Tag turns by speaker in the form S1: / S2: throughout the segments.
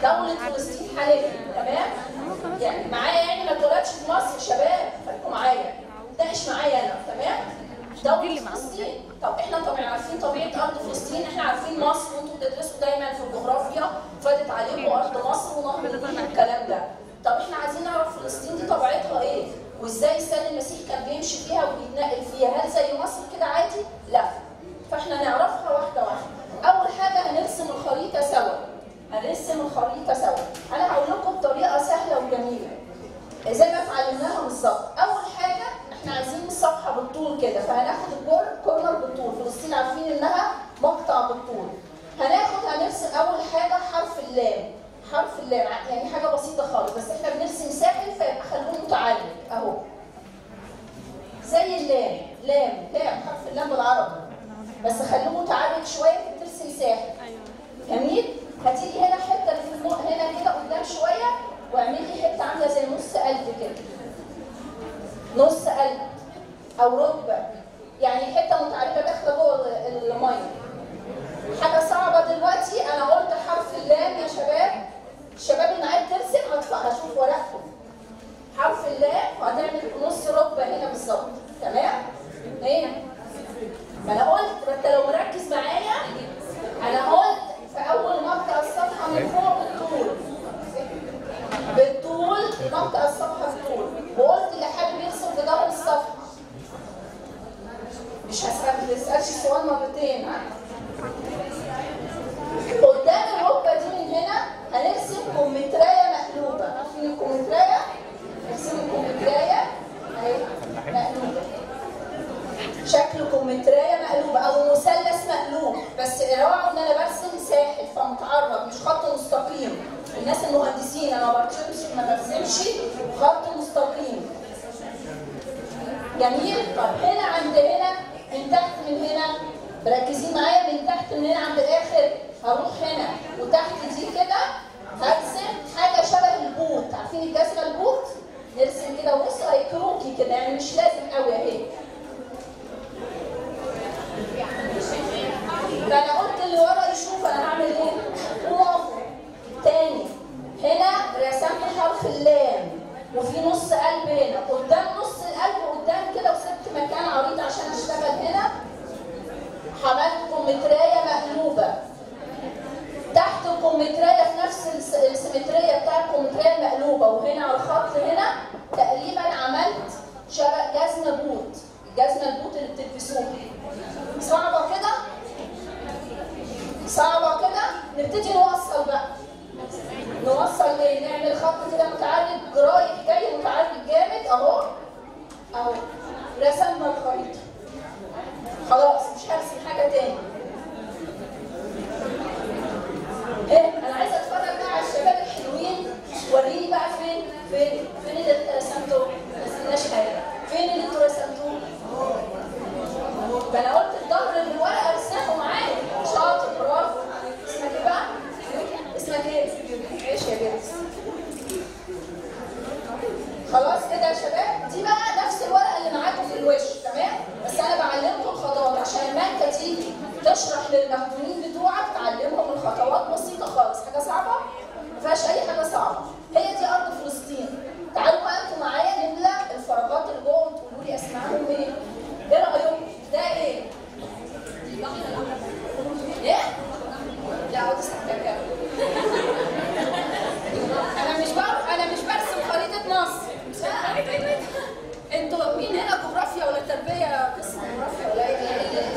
S1: دولة فلسطين حاليا تمام؟ يعني معايا يعني ما اتولدش في مصر شباب خليكم معايا ناقش معايا انا تمام؟ دولة فلسطين طب احنا طبعا عارفين طبيعة أرض فلسطين احنا عارفين مصر وانتم بتدرسوا دايما في الجغرافيا فاتت عليكم أرض مصر ونهر النيل والكلام ده طب احنا عايزين نعرف فلسطين دي طبيعتها ايه؟ وازاي السيد المسيح كان بيمشي فيها وبيتنقل فيها هل زي مصر كده عادي؟ لا فاحنا نعرفها واحدة واحدة أول حاجة هنرسم الخريطة سوا هنرسم الخريطة سوا أنا هقول لكم بطريقة سهلة وجميلة زي ما اتعلمناها بالظبط أول حاجة احنا عايزين الصفحة بالطول كده فهناخد الكور كورنر بالطول فلسطين عارفين إنها مقطع بالطول هناخد هنرسم أول حاجة حرف اللام حرف اللام يعني حاجة بسيطة خالص بس احنا بنرسم ساحل فيبقى خلوه متعلق أهو زي اللام لام لام حرف اللام بالعربي بس خلوه متعرج شويه بترسم ساحل جميل هتيجي هنا حته اللي في المو... هنا كده قدام شويه واعملي حته عامله زي نص قلب كده نص قلب او ركبه يعني حته متعرجه داخله جوه ال- الميه حاجه صعبه دلوقتي انا قلت حرف اللام يا شباب الشباب اللي معايا بترسم هدفع هشوف ورقكم حرف اللام وهنعمل نص ركبه هنا بالظبط تمام هنا ما انا قلت ما انت لو مركز معايا انا قلت في اول مقطع الصفحه من فوق بالطول بالطول مقطع الصفحه بالطول وقلت اللي حابب يرسم في ظهر الصفحه مش هسأل ما تسألش السؤال مرتين ها؟ قدام الركبه دي من هنا هنرسم كومترايه مقلوبه عارفين الكومترايه؟ نرسم الكومترايه اهي مقلوبه شكل كومترايه مقلوبه او مثلث مقلوب بس اوعوا ان انا برسم ساحل فمتعرض مش خط مستقيم الناس المهندسين انا ما برسمش ما برسمش خط مستقيم جميل طب هنا عند هنا من تحت من هنا مركزين معايا من تحت من هنا عند الاخر هروح هنا وتحت دي كده هرسم حاجه شبه البوت عارفين الجزمه البوت نرسم كده بص اهي كروكي كده يعني مش لازم قوي اهي فانا قلت اللي ورا يشوف انا هعمل ايه وقف تاني هنا رسمت حرف اللام وفي نص قلب هنا قدام نص القلب قدام كده وسبت مكان عريض عشان اشتغل هنا عملت كومترايه مقلوبه تحت الكومترايه في نفس الس- السيمتريه بتاع الكومترايه المقلوبه وهنا على الخط هنا تقريبا عملت شبه جزمه بوت الجزمه البوت اللي بتلبسوها صعبه كده صعبه كده نبتدي نوصل بقى نوصل ايه نعمل خط كده متعرج رايح جاي متعرج جامد اهو اهو رسمنا الخريطه خلاص مش هرسم حاجه تاني ايه انا عايزه اتفرج بقى على الشباب الحلوين وريني بقى فين فين فين اللي انت رسمته ما رسمناش حاجه فين اللي انتوا رسمتوه فانا قلت الظهر اللي ورقه ارسمه معايا شاطر برافو اسمك ايه بقى؟ اسمك ايه؟ ايش يا جرس خلاص كده يا شباب دي بقى نفس الورقه اللي معاكم في الوش تمام بس انا بعلمكم الخطوات عشان لما انت تيجي تشرح للمخدومين بتوعك تعلمهم الخطوات بسيطه خالص حاجه صعبه ما فيهاش اي حاجه صعبه هي دي ارض فلسطين تعالوا بقى انتوا معايا نملى الفراغات اللي جوه وتقولوا لي اسمائهم ايه ايه رايكم ده ايه ايه لا اقعد استنى انا مش بر... انا مش برسم خريطه مصر انتوا مين هنا جغرافيا ولا تربيه قسم جغرافيا ولا ايه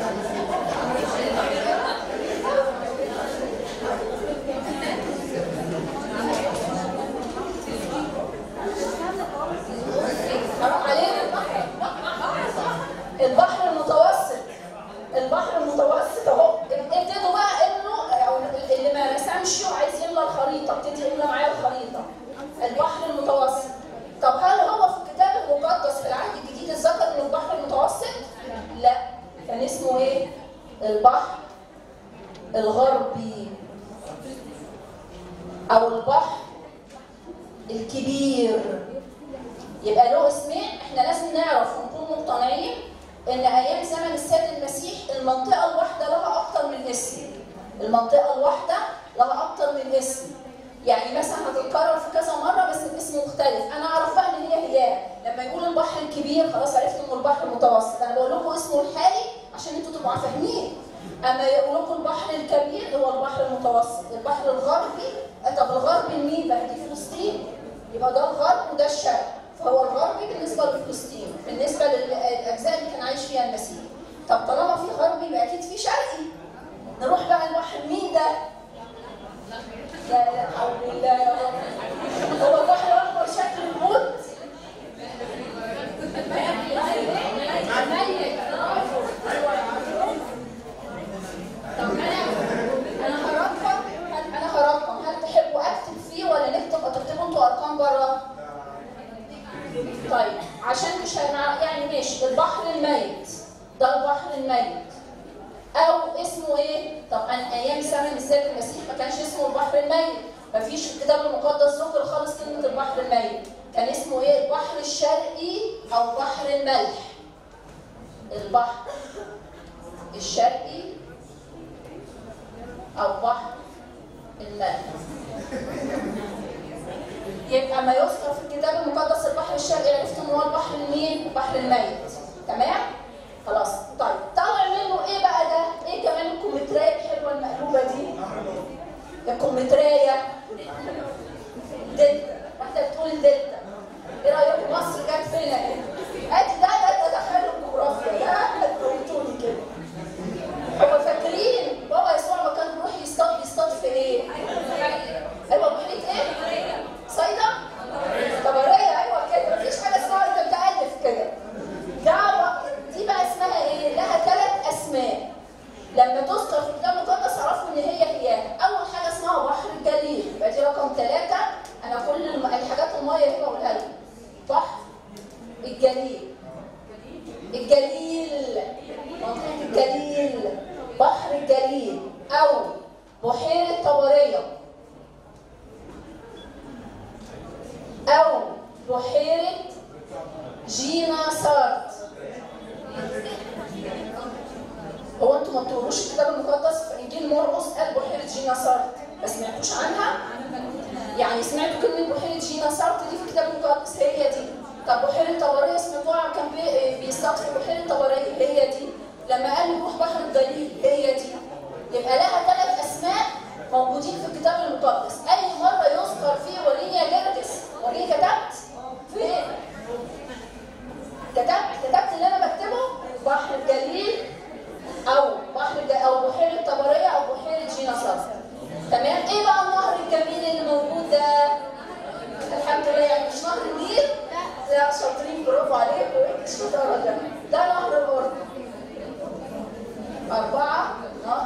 S1: حرام علينا البحر البحر المتوسط البحر المتوسط اهو ابتدوا بقى انه أو اللي ما رسمش وعايز يملى الخريطه ابتدي يملى معايا الخريطه البحر المتوسط طب هل هو في الكتاب المقدس في العهد الجديد اتذكر انه البحر المتوسط؟ لا كان اسمه ايه؟ البحر الغربي او البحر الكبير يبقى له اسمين احنا لازم نعرف ونكون مقتنعين ان ايام زمن السيد المسيح المنطقه الواحده لها اكتر من اسم المنطقه الواحده لها اكتر من اسم يعني مثلا هتتكرر في كذا مره بس باسم مختلف انا اعرف بقى ان هي هي لما يقول البحر الكبير خلاص عرفت انه البحر المتوسط انا بقول لكم اسمه الحالي عشان انتوا تبقوا فاهمين اما يقول لكم البحر الكبير هو البحر المتوسط البحر الغربي طب الغرب مين بقى دي فلسطين يبقى ده الغرب وده الشرق فهو الغربي بالنسبه لفلسطين بالنسبه للاجزاء اللي كان عايش فيها المسيح طب طالما في غربي يبقى اكيد في شرقي نروح بقى البحر مين ده لا لا حول الله يا رب هو البحر الاحمر شكل الموت طب انا انا هرقم هل- انا هرقم هل تحبوا اكتب فيه ولا نكتب تكتبوا انتوا ارقام بره؟ طيب عشان مش هنع- يعني ماشي البحر الميت ده البحر الميت او اسمه ايه؟ طب انا ايام زمن السيد المسيح ما كانش اسمه البحر الميت مفيش في الكتاب المقدس ذكر خالص كلمه البحر الميت كان اسمه ايه؟ البحر الشرقي او بحر الملح البحر الشرقي او بحر الملح يبقى ما يذكر في الكتاب المقدس البحر الشرقي عرفت ان هو البحر المين؟ البحر الميت تمام؟ خلاص طيب طلع منه ايه بقى ده؟ ايه كمان الكمثريه الحلوه المقلوبه دي؟ الكمثريه دلتا واحده بتقول الدلتا ايه رايكم مصر جت فين اهي؟ ادي ده ده ده حلو الجغرافيا ده هتموتوني كده هو فاكرين بابا يسوع ما كان بيروح يصطاد يصطاد في ايه؟ ايوه بحيره ايه؟ صيدا؟ طبريه ايوه كده مفيش حاجه اسمها انت بتالف كده ده بقى- دي بقى اسمها ايه؟ لها ثلاث اسماء لما تذكر في الكتاب المقدس عرفوا ان هي هي اول حاجه اسمها بحر الجليل يبقى دي رقم ثلاثه انا كل الم- الحاجات الميه دي بقولها لكم بحر الجليل الجليل منطقه الجليل بحر الجليل او بحيره طبريه او بحيره جينا سارت هو انتوا ما بتقروش الكتاب المقدس في انجيل مرقس قال بحيره جينا سارت ما سمعتوش عنها؟ يعني سمعتوا كلمه بحيره جينا سارت دي في الكتاب المقدس هي دي طب بحيره طبريه سمعتوها كان بي- بيصطاد في بحيره طبريه هي دي لما قال نروح بحر الجليل هي دي يبقى لها ثلاث اسماء موجودين في الكتاب المقدس اي مره يذكر فيه وريني يا جرجس وريني كتبت فين كتبت كتبت اللي انا بكتبه بحر الجليل او بحر الج... او بحيره طبريه او بحيره جينا صفر تمام ايه بقى النهر الجميل اللي موجود ده الحمد لله يعني مش نهر النيل لا شاطرين برافو عليكم ايه الشطاره ده ده نهر الاردن اربعه نهر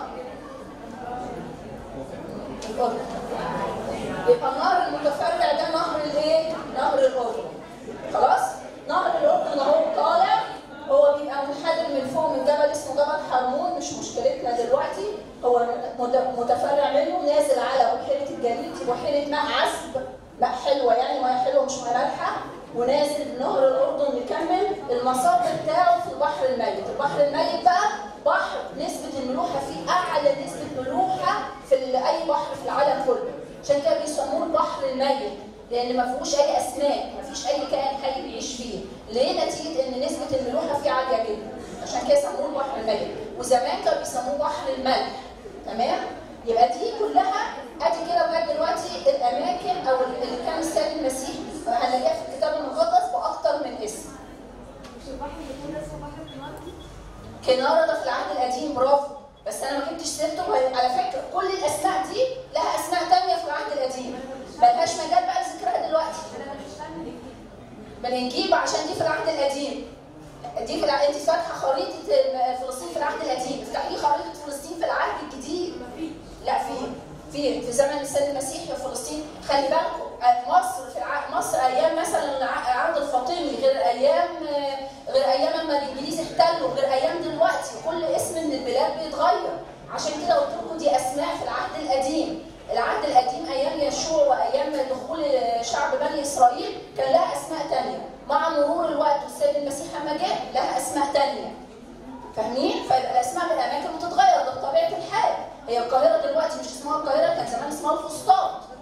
S1: الاردن يبقى النهر المتفرع ده نهر الايه نهر الاردن خلاص نهر الاردن اهو طالع هو بيبقى منحدر من فوق من جبل اسمه جبل حرمون مش مشكلتنا دلوقتي هو مت- متفرع منه نازل على بحيره الجليل دي بحيره ماء عذب ماء حلوه يعني ميه حلوه مش ميه مالحه ونازل نهر الاردن مكمل المسار بتاعه في البحر الميت البحر الميت بقى بحر نسبه الملوحه فيه اعلى نسبه ملوحه في ال- اي بحر في العالم كله عشان كده بيسموه البحر الميت لان ما فيهوش اي اسماك ما فيش اي كائن حي بيعيش فيه ليه نتيجه ان نسبه الملوحه فيه عاليه جدا عشان كده سموه البحر الميت وزمان كانوا بيسموه بحر الملح تمام يبقى دي كلها ادي كده لغايه دلوقتي الاماكن او اللي كان السيد المسيح هنلاقيها في الكتاب المقدس باكتر من اسم
S2: مش البحر اللي كنا اسمه بحر النار
S1: كنارة ده في العهد القديم برافو بس انا ما جبتش سيرته وهي- على فكره كل الاسماء دي لها اسماء تانية في العهد القديم ملهاش مجال بقى لذكرها دلوقتي
S2: انا بشتغل
S1: بنجيب عشان دي في العهد القديم دي في الع... انت فاتحه خريطه ال- فلسطين في العهد القديم افتحي لي خريطه فلسطين في العهد الجديد لا في في في زمن السيد المسيح في فلسطين خلي بالكم مصر في الع... مصر ايام مثلا الع- العهد الفاطمي غير ايام غير ايام لما الانجليز احتلوا غير ايام دلوقتي كل اسم من البلاد بيتغير عشان كده قلت لكم دي اسماء في العهد القديم العهد القديم ايام يشوع وايام دخول شعب بني اسرائيل كان لها اسماء تانية مع مرور الوقت والسيد المسيح لما جه لها اسماء تانية فاهمين؟ فالاسماء بالاماكن بتتغير ده بطبيعه الحال هي القاهره دلوقتي مش اسمها القاهره كان زمان اسمها الفسطاط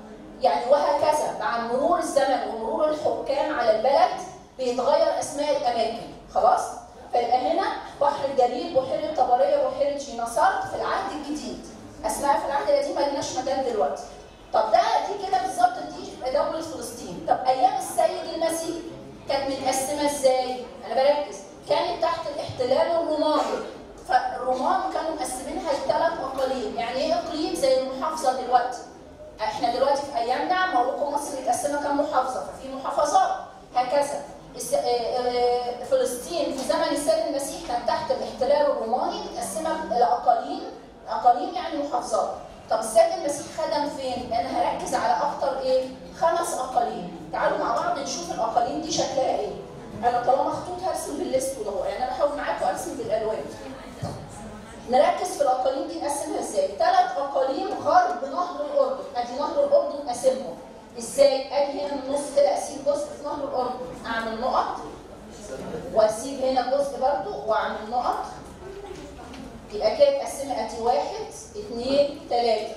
S1: يعني وهكذا مع مرور الزمن ومرور الحكام على البلد بيتغير اسماء الاماكن خلاص فيبقى هنا بحر الجليل بحيره طبريه بحيره جيناصارت في العهد الجديد اسماء في العهد القديم مالناش مكان دلوقتي طب ده دي كده بالظبط دي دوله فلسطين طب ايام السيد المسيح كانت متقسمه ازاي انا بركز كانت تحت الاحتلال الروماني فالرومان كانوا مقسمينها لثلاث اقاليم يعني ايه اقليم زي المحافظه دلوقتي احنا دلوقتي في ايامنا موروكو مصر متقسمه كام محافظه ففي محافظات هكذا الس- آه، آه، فلسطين في زمن السيد المسيح كان تحت الاحتلال الروماني متقسمه لاقاليم اقاليم يعني محافظات طب السيد المسيح خدم فين؟ انا هركز على اكتر ايه؟ خمس اقاليم تعالوا مع بعض نشوف الاقاليم دي شكلها ايه انا طالما خطوط هرسم بالاسود اهو يعني انا بحاول معاكم ارسم بالالوان نركز في الاقاليم دي نقسمها ازاي؟ ثلاث اقاليم غرب نهر الاردن، ادي نهر الاردن قاسمهم. ازاي؟ اجي هنا من النص كده اسيب جزء في نهر الاردن، اعمل نقط واسيب هنا جزء برضو واعمل نقط. يبقى كده اتقسمها ادي واحد اثنين ثلاثة.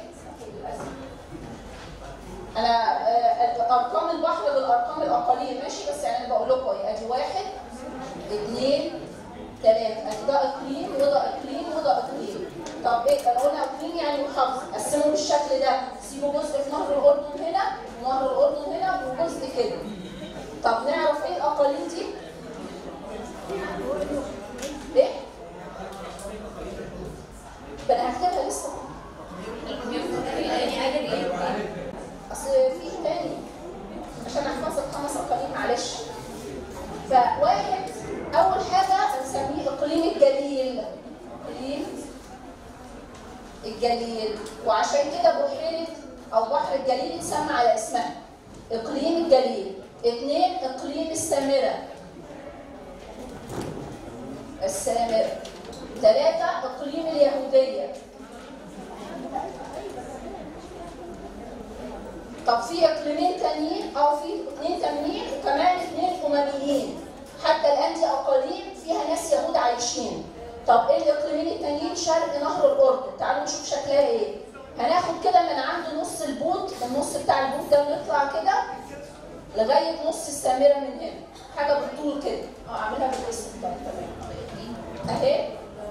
S1: انا آه، ارقام البحر بالارقام الاقاليم ماشي بس يعني انا بقول لكم اهي ادي واحد اثنين ثلاثة ادي ده اقليم وده اقليم وده اقليم طب ايه انا قلنا اقليم يعني محافظة قسموا بالشكل ده سيبوا جزء في نهر الاردن هنا ونهر الاردن هنا وجزء كده طب نعرف ايه الاقاليم دي؟ ايه؟ ده انا هكتبها لسه اصل في تاني عشان احفظ الخمس اقاليم معلش فواحد اول حاجه هنسميه اقليم الجليل اقليم الجليل وعشان كده بحيره او بحر الجليل اتسمى على اسمها اقليم الجليل اثنين اقليم السامره السامره ثلاثه اقليم اليهوديه طب في اقليمين تانيين او في اثنين تانيين وكمان اثنين امميين حتى الان دي اقاليم فيها ناس يهود عايشين طب ايه الاقليمين التانيين شرق نهر الاردن تعالوا نشوف شكلها ايه هناخد كده من عند نص البوت النص بتاع البوت ده ونطلع كده لغايه نص السامره من هنا حاجه بالطول كده اه اعملها بالاسم طيب تمام اهي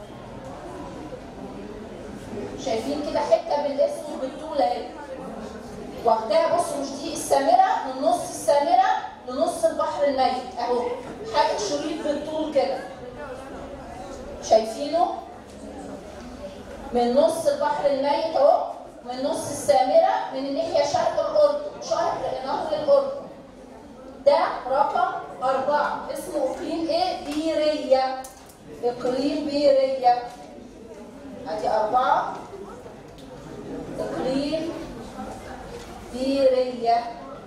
S1: شايفين كده حته بالاسود بالطول اهي واخداها بصوا مش دي السامره من نص السامره لنص البحر الميت اهو حاجه شريط بالطول كده شايفينه من نص البحر الميت اهو من نص السامره من الناحيه شرق الاردن شرق نهر الاردن ده رقم أربعة اسمه إقليم إيه؟ بيرية إقليم بيرية أدي أربعة إقليم بيرية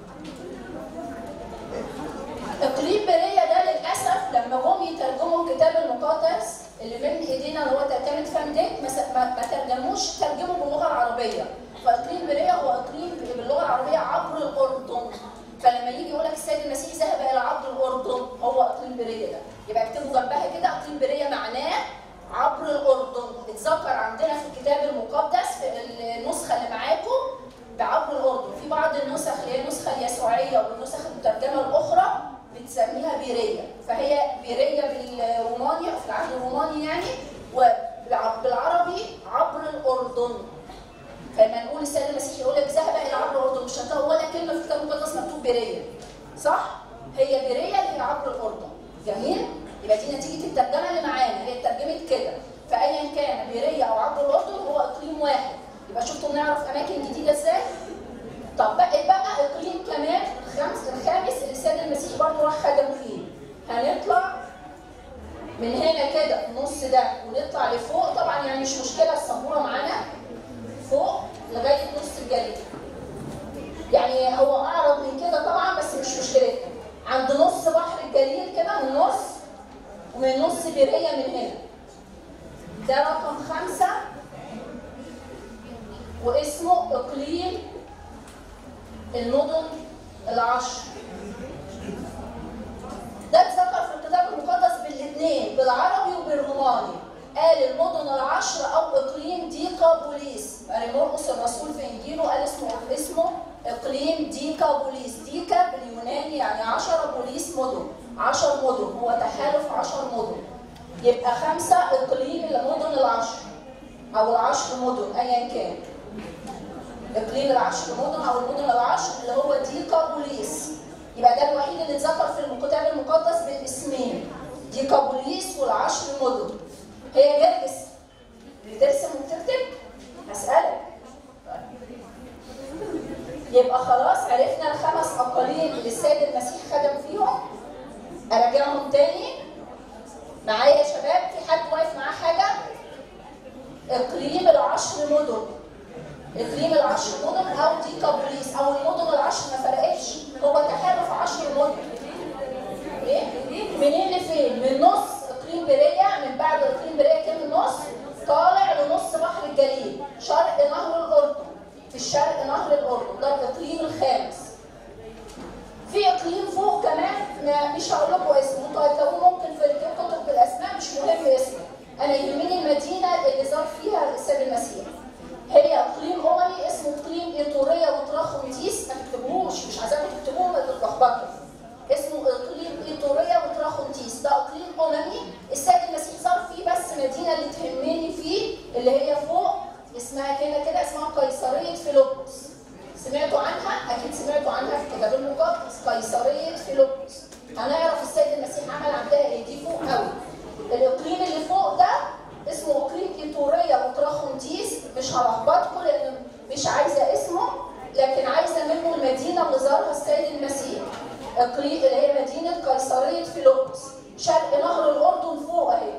S1: اقليم بيرية ده للاسف لما جم يترجموا الكتاب المقدس اللي بين ايدينا اللي هو ترجمه فانديك ما, س- ما ما ترجموش ترجموا باللغه العربيه فاقليم بيرية هو اقليم باللغه العربيه عبر الاردن فلما يجي يقول لك السيد المسيح ذهب الى عبر الاردن هو اقليم بيرية ده يبقى اكتبوا جنبها كده اقليم بيرية معناه عبر الاردن اتذكر عندنا في الكتاب المقدس في النسخه اللي معاكم بعبر الاردن في بعض النسخ اللي هي النسخه اليسوعيه والنسخ المترجمه الاخرى بتسميها بيريه فهي بيريه بالروماني في العهد الروماني يعني وبالعربي عبر الاردن فلما نقول السيد المسيح يقول لك ذهب الى عبر الاردن مش هتلاقوا ولا كلمه في الكتاب المقدس مكتوب بيريه صح؟ هي بيريه اللي هي عبر الاردن جميل؟ يبقى دي نتيجه الترجمه اللي معانا هي اترجمت كده فايا كان بيريه او عبر الاردن هو اقليم واحد يبقى شفتوا بنعرف اماكن جديده ازاي؟ طب بقى بقى اقليم كمان الخامس الخامس اللي السيد المسيح برضه راح خدم فيه هنطلع من هنا كده النص ده ونطلع لفوق طبعا يعني مش مشكله السبوره معانا فوق لغايه نص الجليد يعني هو اعرض من كده طبعا بس مش مشكلتنا عند نص بحر الجليل كده من النص ومن نص بيريه من هنا ده رقم خمسه واسمه اقليم المدن العشر ده اتذكر في الكتاب المقدس بالاثنين بالعربي وبالروماني قال المدن العشر او اقليم ديقابوليس يعني مرقس الرسول في انجيله قال اسمه اسمه اقليم ديكا بوليس ديكا باليوناني يعني 10 بوليس مدن 10 مدن هو تحالف 10 مدن يبقى خمسه اقليم المدن العشر او العشر مدن ايا كان اقليم العشر مدن او المدن العشر اللي هو ديكا بوليس يبقى ده الوحيد اللي اتذكر في الكتاب المقدس بالاسمين ديكا بوليس والعشر مدن هي جرجس بترسم وبتكتب هسألك يبقى خلاص عرفنا الخمس أقاليم اللي السيد المسيح خدم فيهم أراجعهم تاني معايا يا شباب في حد واقف معاه حاجة إقليم العشر مدن إقليم العشر مدن أو ديكا بوليس أو المدن العشر ما فرقتش هو تحالف عشر مدن ايه؟ منين لفين؟ من نص اقليم برية من بعد اقليم برية كام النص؟ طالع لنص بحر الجليل شرق نهر الاردن في الشرق نهر الاردن ده الاقليم الخامس في اقليم فوق كمان ما مش هقول لكم اسمه انتوا هتلاقوه ممكن في الكتب بالاسماء مش مهم اسمه انا يهمني المدينه اللي زار فيها السيد المسيح هي اقليم اممي اسمه اقليم ايطوريه وتراخونتيس ما تكتبوهوش مش عايزاكم تكتبوه ما تتلخبطوا اسمه اقليم ايطوريا وتراخونتيس ده اقليم اممي السيد المسيح زار فيه بس مدينه اللي تهمني فيه اللي هي فوق اسمها كده كده اسمها قيصريه فيلبس سمعتوا عنها اكيد سمعتوا عنها في الكتاب المقدس قيصريه فيلبس هنعرف السيد المسيح عمل عندها ايه دي فوق قوي الاقليم اللي فوق ده اسمه اقليم ايطوريا وتراخونتيس مش هلخبطكم لان مش عايزه اسمه لكن عايزه منه المدينه اللي زارها السيد المسيح اقليم اللي هي مدينه قيصريه فيلبس شرق نهر الاردن فوق اهي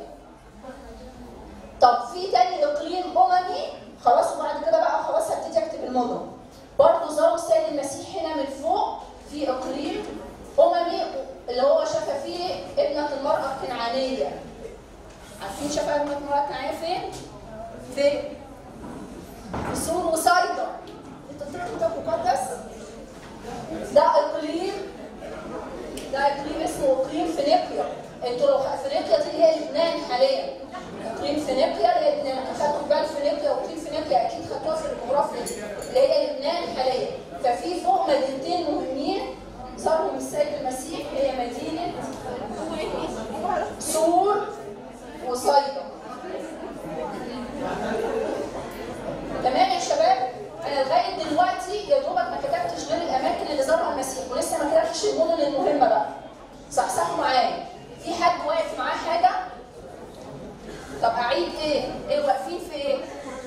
S1: طب في تاني اقليم اممي خلاص وبعد كده بقى خلاص هبتدي اكتب المدن برضه زاروا السيد المسيح هنا من فوق في اقليم اممي اللي هو شاف فيه ابنه المراه الكنعانيه عارفين شاف ابنه المراه الكنعانيه فين؟ فين؟ في سور وصيدا انتوا بتقروا كتاب مقدس؟ ده اقليم ده اقليم اسمه اقليم فينيقيا انتوا لو فينيقيا دي اللي هي لبنان حاليا اقليم فينيقيا اللي هي لبنان خدتوا بال فينيقيا واقليم فينيقيا اكيد خدتوها في الجغرافيا اللي هي لبنان حاليا ففي فوق مدينتين مهمين زارهم السيد المسيح هي مدينه سور وصيدا تمام يا شباب انا لغايه دلوقتي يا دوبك ما كتبتش غير الاماكن اللي زارها المسيح ولسه ما كتبتش المدن المهمه بقى صحصحوا معايا في حد واقف معاه حاجه طب اعيد ايه ايه واقفين في ايه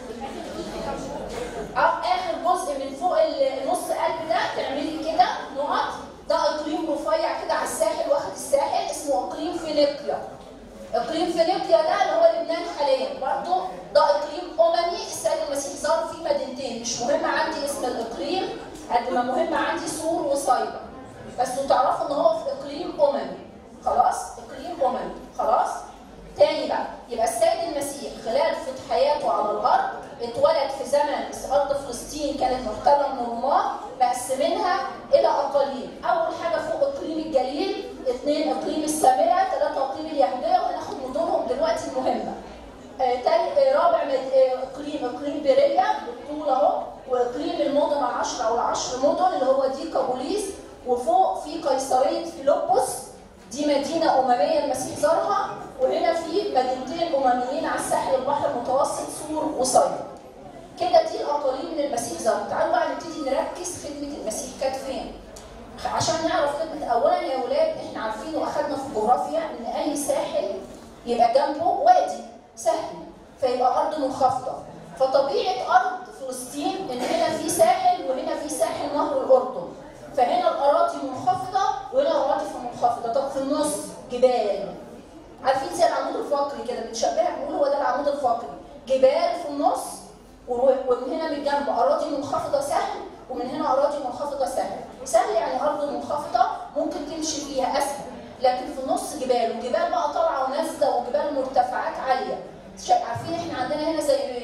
S1: اه اخر جزء من فوق النص قلب ده تعملي كده نقط ده اقليم رفيع كده على الساحل واخد الساحل اسمه اقليم فينيقيا اقليم فينيقيا ده اللي هو لبنان حاليا برضه ده اقليم اممي السيد المسيح زار فيه مدينتين مش مهم عندي اسم الاقليم قد ما مهم عندي سور وصيدا بس تعرفوا ان هو في اقليم اممي خلاص اقليم اممي خلاص تاني بقى يبقى السيد المسيح خلال فتح حياته على الارض اتولد في زمن ارض فلسطين كانت محتله من الرومان مقسمينها الى اقاليم اول حاجه فوق اقليم الجليل اثنين اقليم السامره ثلاثه اقليم اليهوديه وهناخد مدنهم دلوقتي المهمه آه، تل- آه، رابع مد- آه، اقليم اقليم بيريا بالطول اهو واقليم المدن العشر او العشر مدن اللي هو ديكا بوليس وفوق في قيصريه فيلبس دي مدينه امميه المسيح زارها وهنا في مدينتين امميين على الساحل البحر المتوسط سور وصيدا كده دي الاقاليم اللي المسيح زارها تعالوا بقى نبتدي نركز خدمه المسيح كانت فين عشان نعرف خدمه اولا يا ولاد احنا عارفين واخدنا في الجغرافيا ان اي ساحل يبقى جنبه وادي سهل فيبقى ارض منخفضه فطبيعه ارض فلسطين ان هنا في ساحل وهنا في ساحل نهر الاردن فهنا الاراضي منخفضه وهنا اراضي منخفضه طب في النص جبال عارفين زي العمود الفقري كده بنشبهها بنقول هو ده العمود الفقري جبال في النص و- ومن هنا من الجنب اراضي منخفضه سهل ومن هنا اراضي منخفضه سهل سهل يعني ارض منخفضه ممكن تمشي فيها اسهل لكن في النص جبال وجبال بقى طالعه ونازله وجبال مرتفعات عاليه شا- عارفين احنا عندنا هنا زي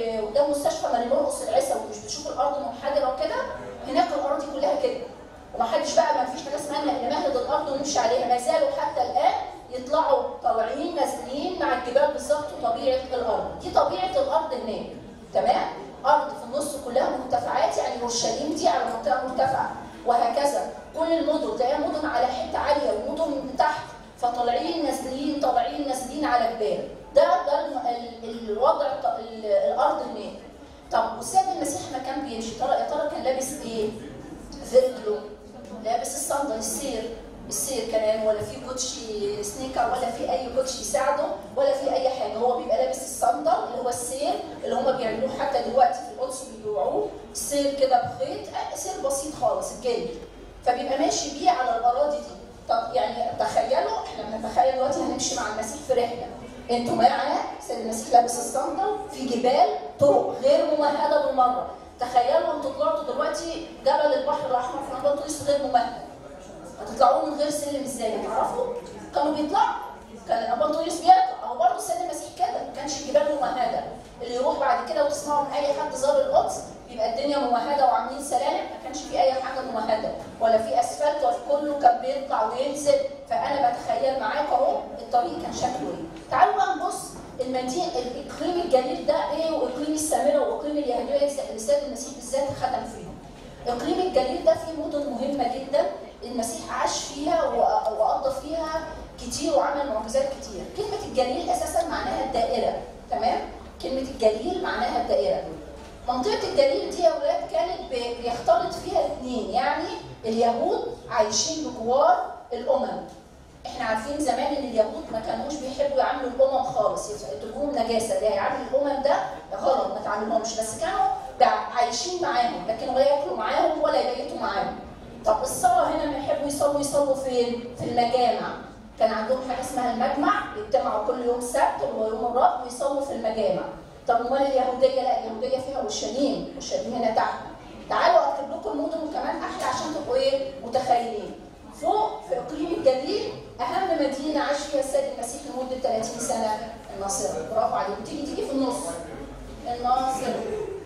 S1: مرتفعات يعني اورشليم دي على منطقه مرتفعه وهكذا كل المدن تلاقيها مدن على حته عاليه ومدن من تحت فطالعين نازلين طالعين نازلين على جبال ده ده الم- ال- الوضع الط- ال- الارض هناك طب والسيد المسيح لما كان بيمشي ترى يا ترى كان لابس ايه؟ فيرجلو لابس الصندل السير السير كمان ولا في كوتشي سنيكر ولا في اي كوتشي يساعده ولا في اي حاجه هو بيبقى لابس الصندل اللي هو السير اللي هم بيعملوه حتى دلوقتي في القدس بيبيعوه السير كده بخيط آه، سير بسيط خالص الجلد فبيبقى ماشي بيه على الاراضي دي طب يعني تخيلوا احنا بنتخيل دلوقتي هنمشي مع المسيح في رحله انتوا معاه سيد المسيح لابس الصندل في جبال طرق غير ممهده بالمره تخيلوا انتوا طلعتوا دلوقتي جبل البحر الاحمر في نهضه تونس غير ممهد هتطلعوه من غير سلم ازاي تعرفوا كانوا بيطلعوا كان ابو انطونيوس بيطلع هو برضه السيد المسيح كده ما كانش الجبال ممهده اللي يروح بعد كده وتسمعوا من اي حد زار القدس يبقى الدنيا ممهده وعاملين سلالم ما كانش في اي حاجه ممهده ولا في اسفلت ولا كله كان بيطلع وينزل فانا بتخيل معاكم اهو الطريق كان شكله ايه تعالوا بقى نبص المدينه الاقليم الجليل ده ايه واقليم السامره واقليم اليهوديه اللي السيد المسيح بالذات ختم فيهم اقليم الجليل ده فيه مدن مهمه جدا المسيح عاش فيها و- وقضى فيها كتير وعمل معجزات كتير كلمه الجليل اساسا معناها الدائره تمام كلمه الجليل معناها الدائره منطقه الجليل دي يا اولاد كانت بي- بيختلط فيها الاثنين يعني اليهود عايشين بجوار الامم احنا عارفين زمان ان اليهود ما كانوش بيحبوا يعاملوا الامم خالص يتركوهم نجاسه اللي هيعامل الامم ده غلط ما تعاملهمش بس كانوا بع- عايشين معاهم لكن ولا ياكلوا معاهم ولا يبيتوا معاهم طب الصلاه هنا لما يحبوا يصلوا يصلوا فين؟ في المجامع كان عندهم حاجه اسمها المجمع يجتمعوا كل يوم سبت اللي هو يوم الرب ويصلوا في المجامع طب امال اليهوديه لا اليهوديه فيها اورشليم اورشليم هنا تحت تعالوا اكتب لكم المدن كمان احلى عشان تبقوا ايه متخيلين فوق في اقليم الجليل اهم مدينه عاش فيها السيد المسيح لمده 30 سنه الناصره برافو عليكم تيجي تيجي في النص الناصره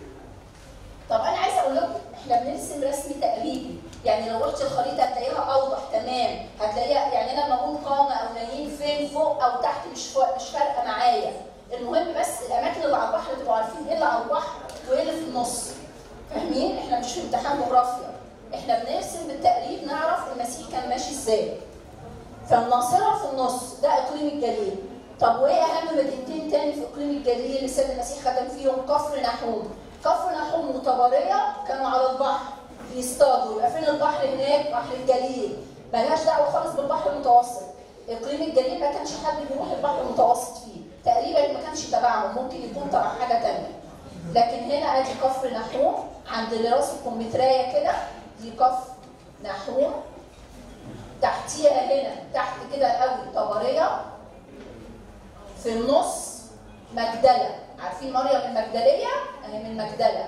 S1: طب انا عايزه اقول لكم احنا بنرسم رسم تقريبي يعني لو رحت الخريطه هتلاقيها اوضح تمام هتلاقيها يعني انا لما اقول قامه او نايمين فين فوق او تحت مش فوق مش فارقه معايا المهم بس الاماكن اللي على البحر تبقوا عارفين ايه اللي على البحر وايه اللي في النص فاهمين احنا مش في امتحان جغرافيا احنا بنرسم بالتقريب نعرف المسيح كان ماشي ازاي فالناصره في النص ده اقليم الجليل طب وايه اهم مدينتين تاني في اقليم الجليل اللي السيد المسيح ختم فيهم كفر نحوم كفر نحوم وطبريه كانوا على البحر بيصطادوا يبقى فين البحر هناك بحر الجليل ملهاش دعوه خالص بالبحر المتوسط اقليم الجليل ما كانش حد بيروح البحر المتوسط فيه تقريبا ما كانش تبعهم ممكن يكون تبع حاجه تانيه لكن هنا ادي كفر نحوم عند اللي راس الكمبيوترايه كده دي كفر نحوم تحتيها هنا تحت كده قوي طبريه في النص مجدله عارفين مريم المجدليه اهي من مجدله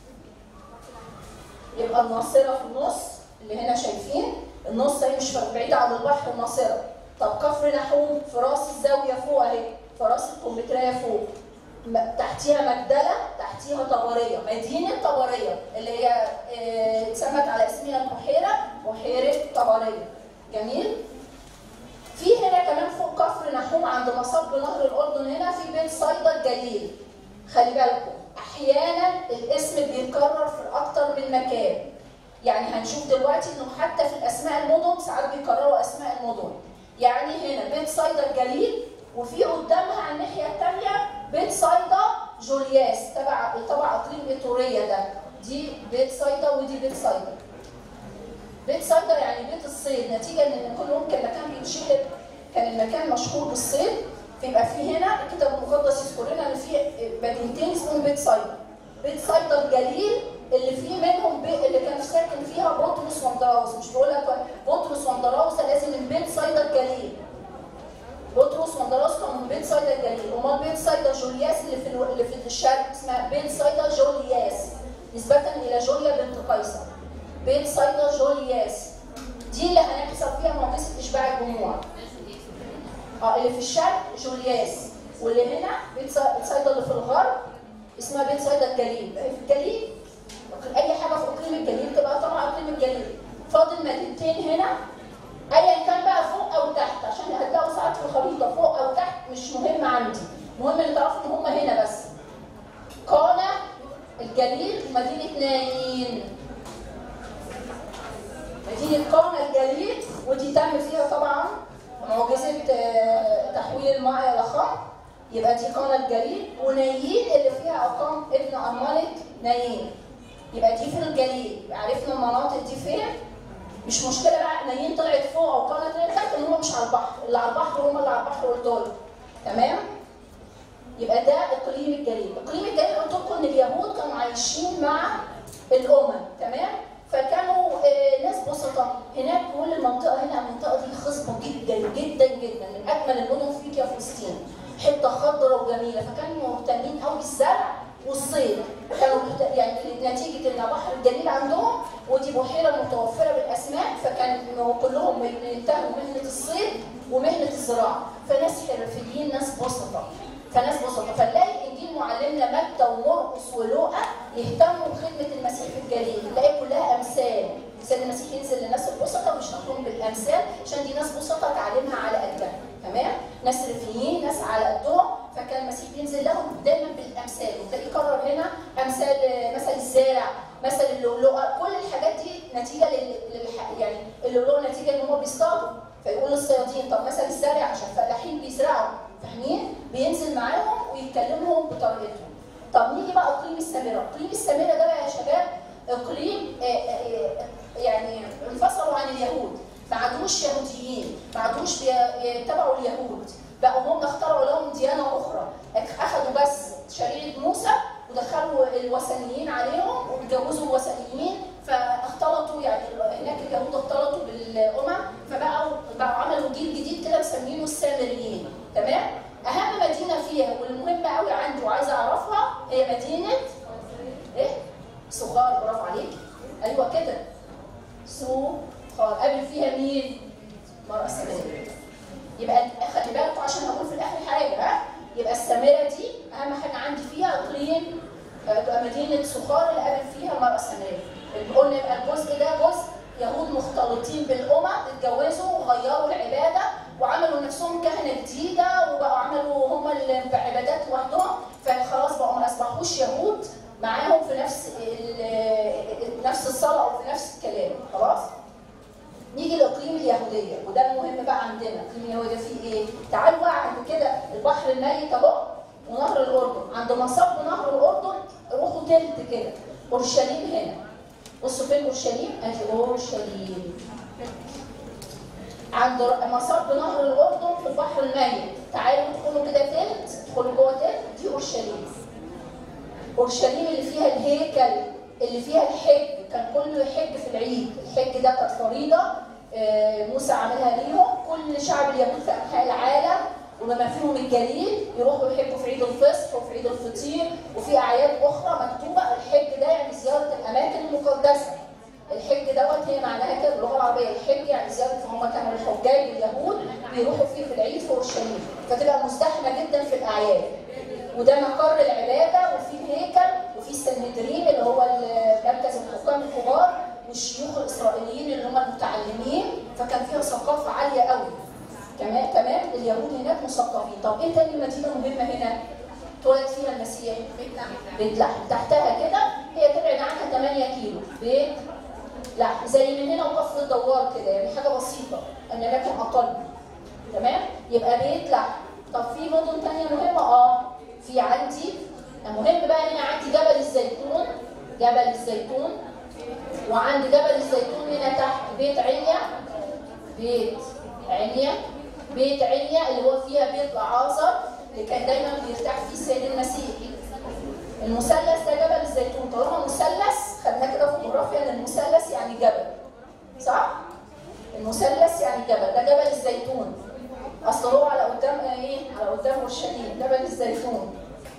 S1: يبقى الناصره في النص اللي هنا شايفين النص اهي مش بعيده عن البحر الناصره طب كفر نحوم في راس الزاويه فوق اهي في راس الكمبيوترايه فوق م- تحتيها مجدله تحتيها طبريه مدينه طبريه اللي هي آه، اتسمت على اسمها البحيره بحيره طبريه جميل في هنا كمان فوق كفر نحوم عند مصب نهر الاردن هنا في بيت صيدا الجليل خلي بالكم احيانا الاسم بيتكرر في اكتر من مكان يعني هنشوف دلوقتي انه حتى في الاسماء المدن ساعات بيكرروا اسماء المدن يعني هنا بيت صيدا الجليل وفي قدامها على الناحيه الثانيه بيت صيدا جولياس تبع تبع اقليم ايطوريا ده دي بيت صيدا ودي بيت صيدا بيت صيدا يعني بيت الصيد نتيجه ان كل يوم كان مكان بيتشهر كان المكان مشهور بالصيد فيبقى في هنا الكتاب المقدس يذكر لنا ان في مدينتين اسمهم بيت صيدا بيت صيدا الجليل اللي فيه منهم بي... اللي كان ساكن فيها بطرس واندراوس مش بقول لك بطرس واندراوس لازم من بيت صيدا الجليل بطرس واندراوس كانوا من بيت صيدا الجليل امال بيت صيدا جولياس اللي في الو... اللي في الشرق اسمها بيت صيدا جولياس نسبة إلى جوليا بنت قيصر بيت صيدا جولياس دي اللي هنحصل فيها معجزة إشباع الجموع اه اللي في الشرق جولياس واللي هنا بيت صي- صيدا اللي في الغرب اسمها بيت صيدا الجليل في الجليل اي حاجه في اقليم الجليل تبقى طبعا اقليم الجليل فاضل مدينتين هنا ايا كان بقى فوق او تحت عشان هتلاقوا ساعات في الخريطه فوق او تحت مش مهم عندي المهم اللي تعرفوا ان هم هنا بس قانا الجليل ومدينه نايين مدينة قانا الجليد ودي تم فيها طبعا معجزة آه، تحويل الماء إلى خمر يبقى دي قانا الجليد ونايين اللي فيها أقام ابن أرملة نايين يبقى دي في الجليد يبقى عرفنا المناطق دي فين مش مشكلة بقى نايين طلعت فوق أو قانا طلعت تحت إن هم مش على البحر اللي على البحر هم اللي على البحر والدول تمام يبقى ده اقليم الجليد، اقليم الجليد قلت لكم ان اليهود كانوا عايشين مع الامم تمام؟ فكانوا آه، ناس بسطاء هناك كل المنطقه هنا المنطقه دي خصبه جدا جدا جدا من اجمل المدن فيك يا فلسطين حته خضراء وجميله فكانوا مهتمين قوي بالزرع والصيد كانوا مهت- يعني نتيجه ان بحر الجليل عندهم ودي بحيره متوفره بالاسماك فكانوا كلهم ينتهوا مهنه الصيد ومهنه الزراعه فناس حرفيين ناس بسطاء فناس بسطاء فنلاقي انجيل معلمنا متى ومرقس ولوقا يهتموا بخدمه المسيح في الجليل نلاقي كلها امثال سيد المسيح ينزل للناس البسطاء ويشرح لهم بالامثال عشان دي ناس بسطاء تعليمها على قدها تمام ناس رفيين ناس على قدهم فكان المسيح بينزل لهم دايما بالامثال وتلاقيه كرر هنا امثال آه، مثل الزارع مثل اللؤلؤه كل الحاجات دي نتيجه لل... للح... يعني اللؤلؤه نتيجه ان هم بيصطادوا فيقول للصيادين طب مثل الزرع عشان فلاحين بيزرعوا فاهمين بينزل معاهم ويتكلمهم بطريقتهم طب نيجي بقى اقليم السامره اقليم السامره ده بقى يا شباب اقليم آه، آه، يعني انفصلوا عن اليهود ما عادوش يهوديين ما عادوش بي- يتبعوا اليهود بقوا هم اخترعوا لهم ديانه اخرى اخذوا بس شريعه موسى ودخلوا الوثنيين عليهم واتجوزوا الوثنيين فاختلطوا يعني هناك اليهود اختلطوا بالامم فبقوا بقوا عملوا جيل جديد كده مسمينه السامريين تمام اهم مدينه فيها والمهمه قوي عندي وعايزه اعرفها هي مدينه ايه سخار برافو عليك ايوه كده سخار قابل فيها مين مرأة سامرية يبقى خلي بالكم عشان هقول في الاخر حاجه ها يبقى السامره دي اهم حاجه عندي فيها اقليم آه، تبقى مدينه سخار اللي قابل فيها مرأة سامريه قلنا يبقى الجزء ده جزء يهود مختلطين بالامم اتجوزوا وغيروا العباده وعملوا نفسهم كهنه جديده وبقوا عملوا هم العبادات لوحدهم فخلاص بقوا ما اصبحوش يهود معاهم في نفس ال- نفس الصلاه او في نفس الكلام خلاص نيجي لاقليم اليهوديه وده المهم بقى عندنا اقليم اليهوديه فيه ايه؟ تعالوا بقى عند كده البحر الميت اهو ونهر الاردن عند مصب نهر الاردن روحوا تلت كده اورشليم هنا بصوا فين اورشليم؟ ادي اورشليم عند ر- مصب نهر الاردن في البحر الميت تعالوا ادخلوا كده تلت ادخلوا جوه تلت دي اورشليم اورشليم اللي فيها الهيكل اللي فيها الحج كان كله يحج في العيد الحج ده كانت فريضه آه، موسى عملها ليهم كل شعب اليهود في انحاء العالم وبما فيهم الجليل يروحوا يحجوا في عيد الفصح وفي عيد الفطير وفي اعياد اخرى مكتوبه الحج ده يعني زياره الاماكن المقدسه الحج دوت هي معناها كده باللغه العربيه الحج يعني زياره هم كانوا الحجاج اليهود بيروحوا فيه في العيد في اورشليم فتبقى مزدحمه جدا في الاعياد وده مقر العباده وفيه هيكل وفيه السنهدرين اللي هو مركز الحكام الكبار والشيوخ الاسرائيليين اللي هم المتعلمين فكان فيها ثقافه عاليه قوي كمان كمان اليهود هناك مثقفين طب ايه تاني مدينه مهمه هنا اتولد فيها المسيح بيت لحم تحتها كده هي تبعد عنها 8 كيلو بيت لحم زي من هنا وكفر الدوار كده يعني حاجه بسيطه اماكن اقل تمام يبقى بيت لحم طب في مدن تانية مهمة اه في عندي المهم بقى هنا عندي جبل الزيتون جبل الزيتون وعندي جبل الزيتون هنا تحت بيت عنيا بيت عنيا بيت عنيا اللي هو فيها بيت لعازر اللي كان دايما بيرتاح فيه السيد المسيح المثلث ده جبل الزيتون طالما مثلث خدناه كده في الجغرافيا ان المثلث يعني جبل صح؟ المثلث يعني جبل ده جبل الزيتون اصل هو على قدام ايه؟ على قدام اورشليم جبل الزيتون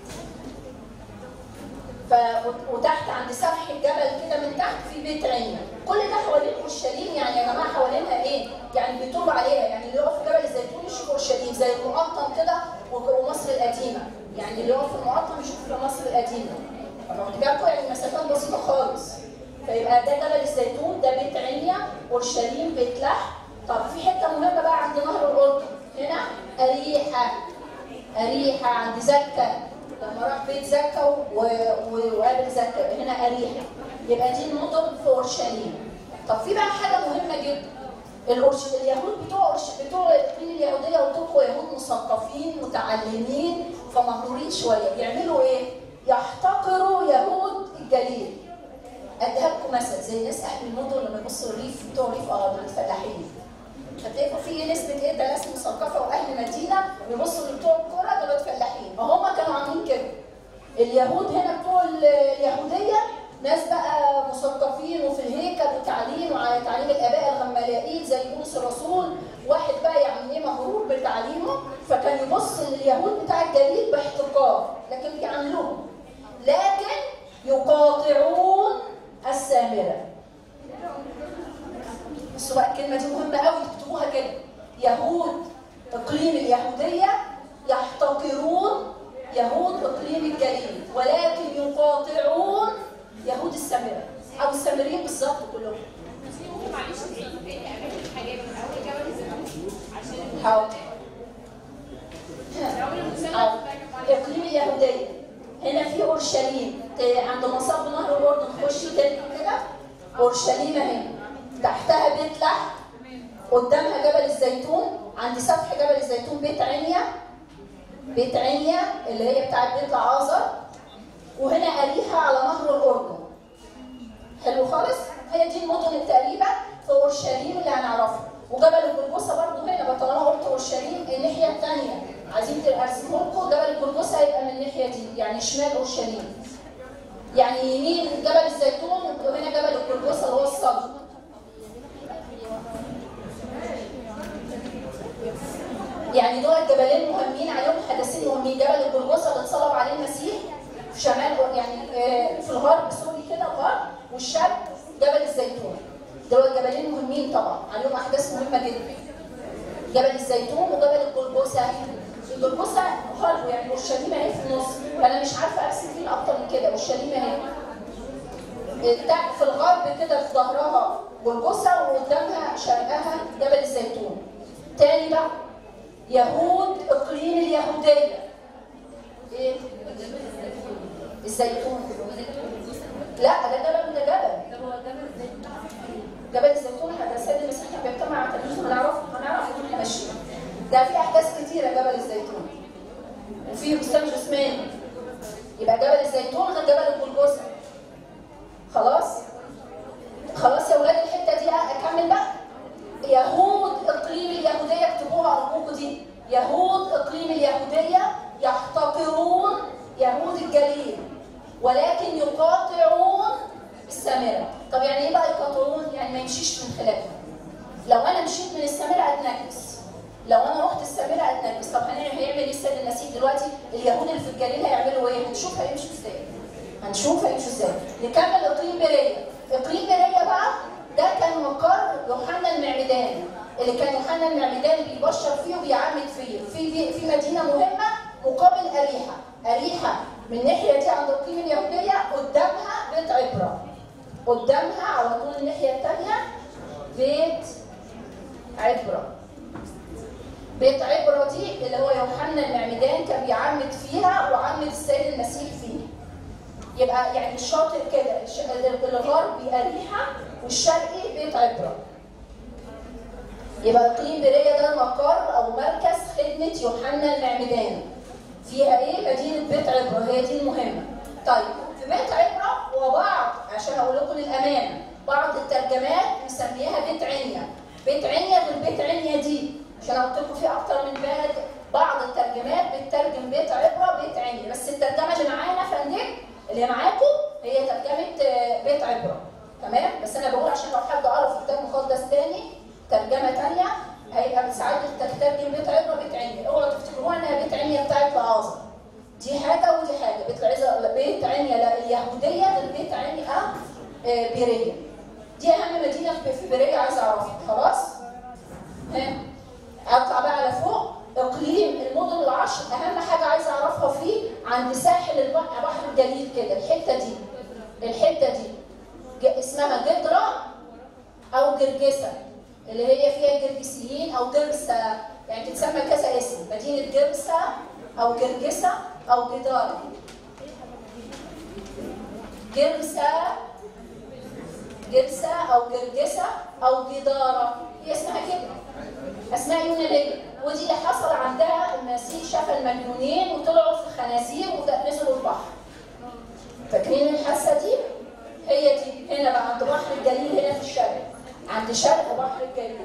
S1: ف وتحت عند سفح الجبل كده من تحت في بيت عينة كل ده حوالين اورشليم يعني يا جماعه حوالينها ايه؟ يعني بيطوب عليها يعني اللي هو في جبل الزيتون يشوف اورشليم زي المقطم كده ومصر القديمه يعني اللي هو في المقطم يشوف في مصر القديمه فاهمين بالكم يعني مسافات بسيطه خالص فيبقى ده جبل الزيتون ده بيت عنيا اورشليم بيت لحم طب في حته مهمه بقى عند نهر الاردن هنا اريحه اريحه عند زكا لما راح بيت زكا و- و- وقابل زكا هنا اريحه يبقى دي المدن في اورشليم طب في بقى حاجه مهمه جدا الأورش... اليهود بتوع أورش... بتوع الاقليم اليهوديه قلت لكم يهود مثقفين متعلمين فمغرورين شويه بيعملوا ايه؟ يحتقروا يهود الجليل اديها لكم مثل زي ناس اهل المدن لما يبصوا الريف بتوع الريف اه دول فلاحين فتلاقوا في نسبه ايه ده ناس مثقفه واهل مدينه ويبصوا لبتوع القرى دول فلاحين فهم كانوا عاملين كده اليهود هنا بتوع اليهوديه ناس بقى مثقفين وفي الهيكل وتعليم وعلى تعليم الاباء الغمالائيل زي بولس الرسول واحد بقى يعني ايه مغرور بتعليمه فكان يبص لليهود بتاع الجليل باحتقار لكن بيعاملوهم لكن يقاطعون السامره بصوا بقى الكلمه دي مهمه قوي تكتبوها كده يهود اقليم اليهوديه يحتقرون يهود اقليم الجليل ولكن يقاطعون يهود السامره او السامريين بالظبط كلهم
S2: بس ممكن معلش تعيد تاني اماكن الحاجات من اول جبل الزيتون عشان
S1: حاضر
S2: اول المثلث
S1: أو
S2: ده
S1: اقليم اليهوديه هنا في اورشليم ت- عند مصب نهر الاردن تخشي تاني كده اورشليم اهي تحتها بيت لحم قدامها جبل الزيتون عند سفح جبل الزيتون بيت عنيا بيت عنيا اللي هي بتاعت بيت العازر وهنا أريحة على نهر الأردن حلو خالص هي دي المدن تقريبا في اورشليم اللي هنعرفها وجبل الجلجوسه برضو هنا بقى طالما قلت اورشليم الناحيه الثانيه عايزين ارسمه لكم جبل الجلجوسه هيبقى من الناحيه دي يعني شمال اورشليم يعني يمين جبل الزيتون وهنا جبل الجلجوسه اللي هو الصدر يعني دول الجبلين مهمين عليهم حدثين مهمين جبل الجلجوسه اللي اتصلب عليه المسيح في شمال يعني آه، في الغرب سوري كده الغرب والشرق جبل الزيتون دول الجبلين مهمين طبعا عليهم احداث مهمه جدا جبل الزيتون وجبل الجلجوسه الجلجوسه غرب يعني اورشليم اهي في النص فانا مش عارفه ارسم فين اكتر من كده اورشليم اهي بتاع- في الغرب كده في ظهرها جلجوسه وقدامها شرقها جبل الزيتون تاني بقى يهود اقليم اليهوديه ايه الزيتون لا ده جبل وده جبل جبل الزيتون هذا السيد المسيح كان بيجتمع على تلفزيون هنعرفه هنعرفه واحنا ماشيين ده في احداث كتيره جبل الزيتون وفي بستان جثماني يبقى جبل الزيتون غير جبل الجلجوسه خلاص خلاص يا ولاد الحته دي اكمل بقى يهود اقليم اليهوديه اكتبوها ارجوكوا دي يهود اقليم اليهوديه يحتقرون يهود الجليل ولكن يقاطعون السامره طب يعني ايه بقى يقاطعون يعني ما يمشيش من خلالها لو انا مشيت من السامره اتنكس لو انا رحت السامره اتنكس طب هنعمل هيعمل ايه السيد المسيح دلوقتي اليهود اللي في الجليل هيعملوا ايه هنشوف هيمشوا ازاي هنشوف هيمشوا ازاي نكمل اقليم بيريه اقليم بيريه بقى ده كان مقر يوحنا المعمدان اللي كان يوحنا المعمدان بيبشر فيه وبيعمد فيه في في, في مدينه مهمه مقابل اريحه اريحه من الناحيه دي عند اقليم اليهوديه قدامها بيت عبره قدامها على طول الناحيه الثانيه بيت عبره بيت عبره دي اللي هو يوحنا المعمدان كان بيعمد فيها وعمد السيد المسيح فيه يبقى يعني الشاطئ كده الش- الغربي أريحة والشرقي بيت عبرة يبقى اقليم برية ده مقر او مركز خدمة يوحنا المعمدان فيها ايه مدينة بيت عبرة هي دي المهمة طيب في بيت عبرة وبعض عشان اقول لكم للامانة بعض الترجمات مسميها بيت عنيا بيت عنيا غير بيت عنيا دي عشان قلت لكم في اكتر من بلد بعض الترجمات بتترجم بيت عبرة بيت عنيا بس الترجمة اللي معانا يا فندم اللي معاكم هي ترجمة آه، بيت عبرة تمام بس انا بقول عشان لو حد قرا في كتاب مقدس تاني ترجمه تانيه هيبقى ساعات بتترجم بيت عبره بيت عنيا اوعوا تفتكروها انها بيت عنيا بتاعت العظم دي حاجه ودي حاجه بيت العزة بيت عنيا لا اليهوديه غير بيت عنيا آه، بيريه دي اهم مدينه في في بيريه عايزه اعرفها خلاص ها اطلع بقى على فوق اقليم المدن العشر اهم حاجه عايزه اعرفها فيه عند ساحل البحر بحر الجليل كده الحته دي الحته دي ج- اسمها جدرة أو جرجسة اللي هي فيها الجرجسيين أو جرسة يعني تتسمى كذا اسم مدينة جرسة أو جرجسة أو جدار جرسة جلسة أو جرجسة أو جدارة هي اسمها كده أسماء يونانية ودي اللي حصل عندها المسيح شاف المجنونين وطلعوا في خنازير ونزلوا البحر فاكرين الحاسة دي؟ هي دي هنا بقى عند بحر الجليل هنا في الشرق عند شرق بحر الجليل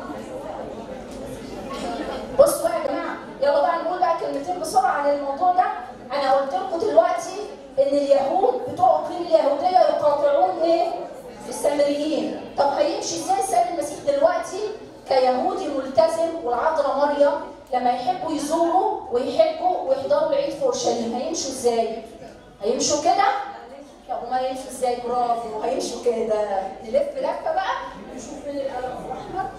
S1: بصوا بقى يا جماعه يلا بقى نقول بقى كلمتين بسرعه عن الموضوع ده انا قلت لكم دلوقتي ان اليهود بتوع اقليم اليهوديه يقاطعون ايه السامريين طب هيمشي ازاي السيد المسيح دلوقتي كيهودي ملتزم والعذراء مريم لما يحبوا يزوروا ويحبوا ويحضروا العيد في اورشليم هيمشوا ازاي هيمشوا كده طب وما يمشوا ازاي برافو هيمشوا كده نلف لفه بقى نشوف فين القلم الاحمر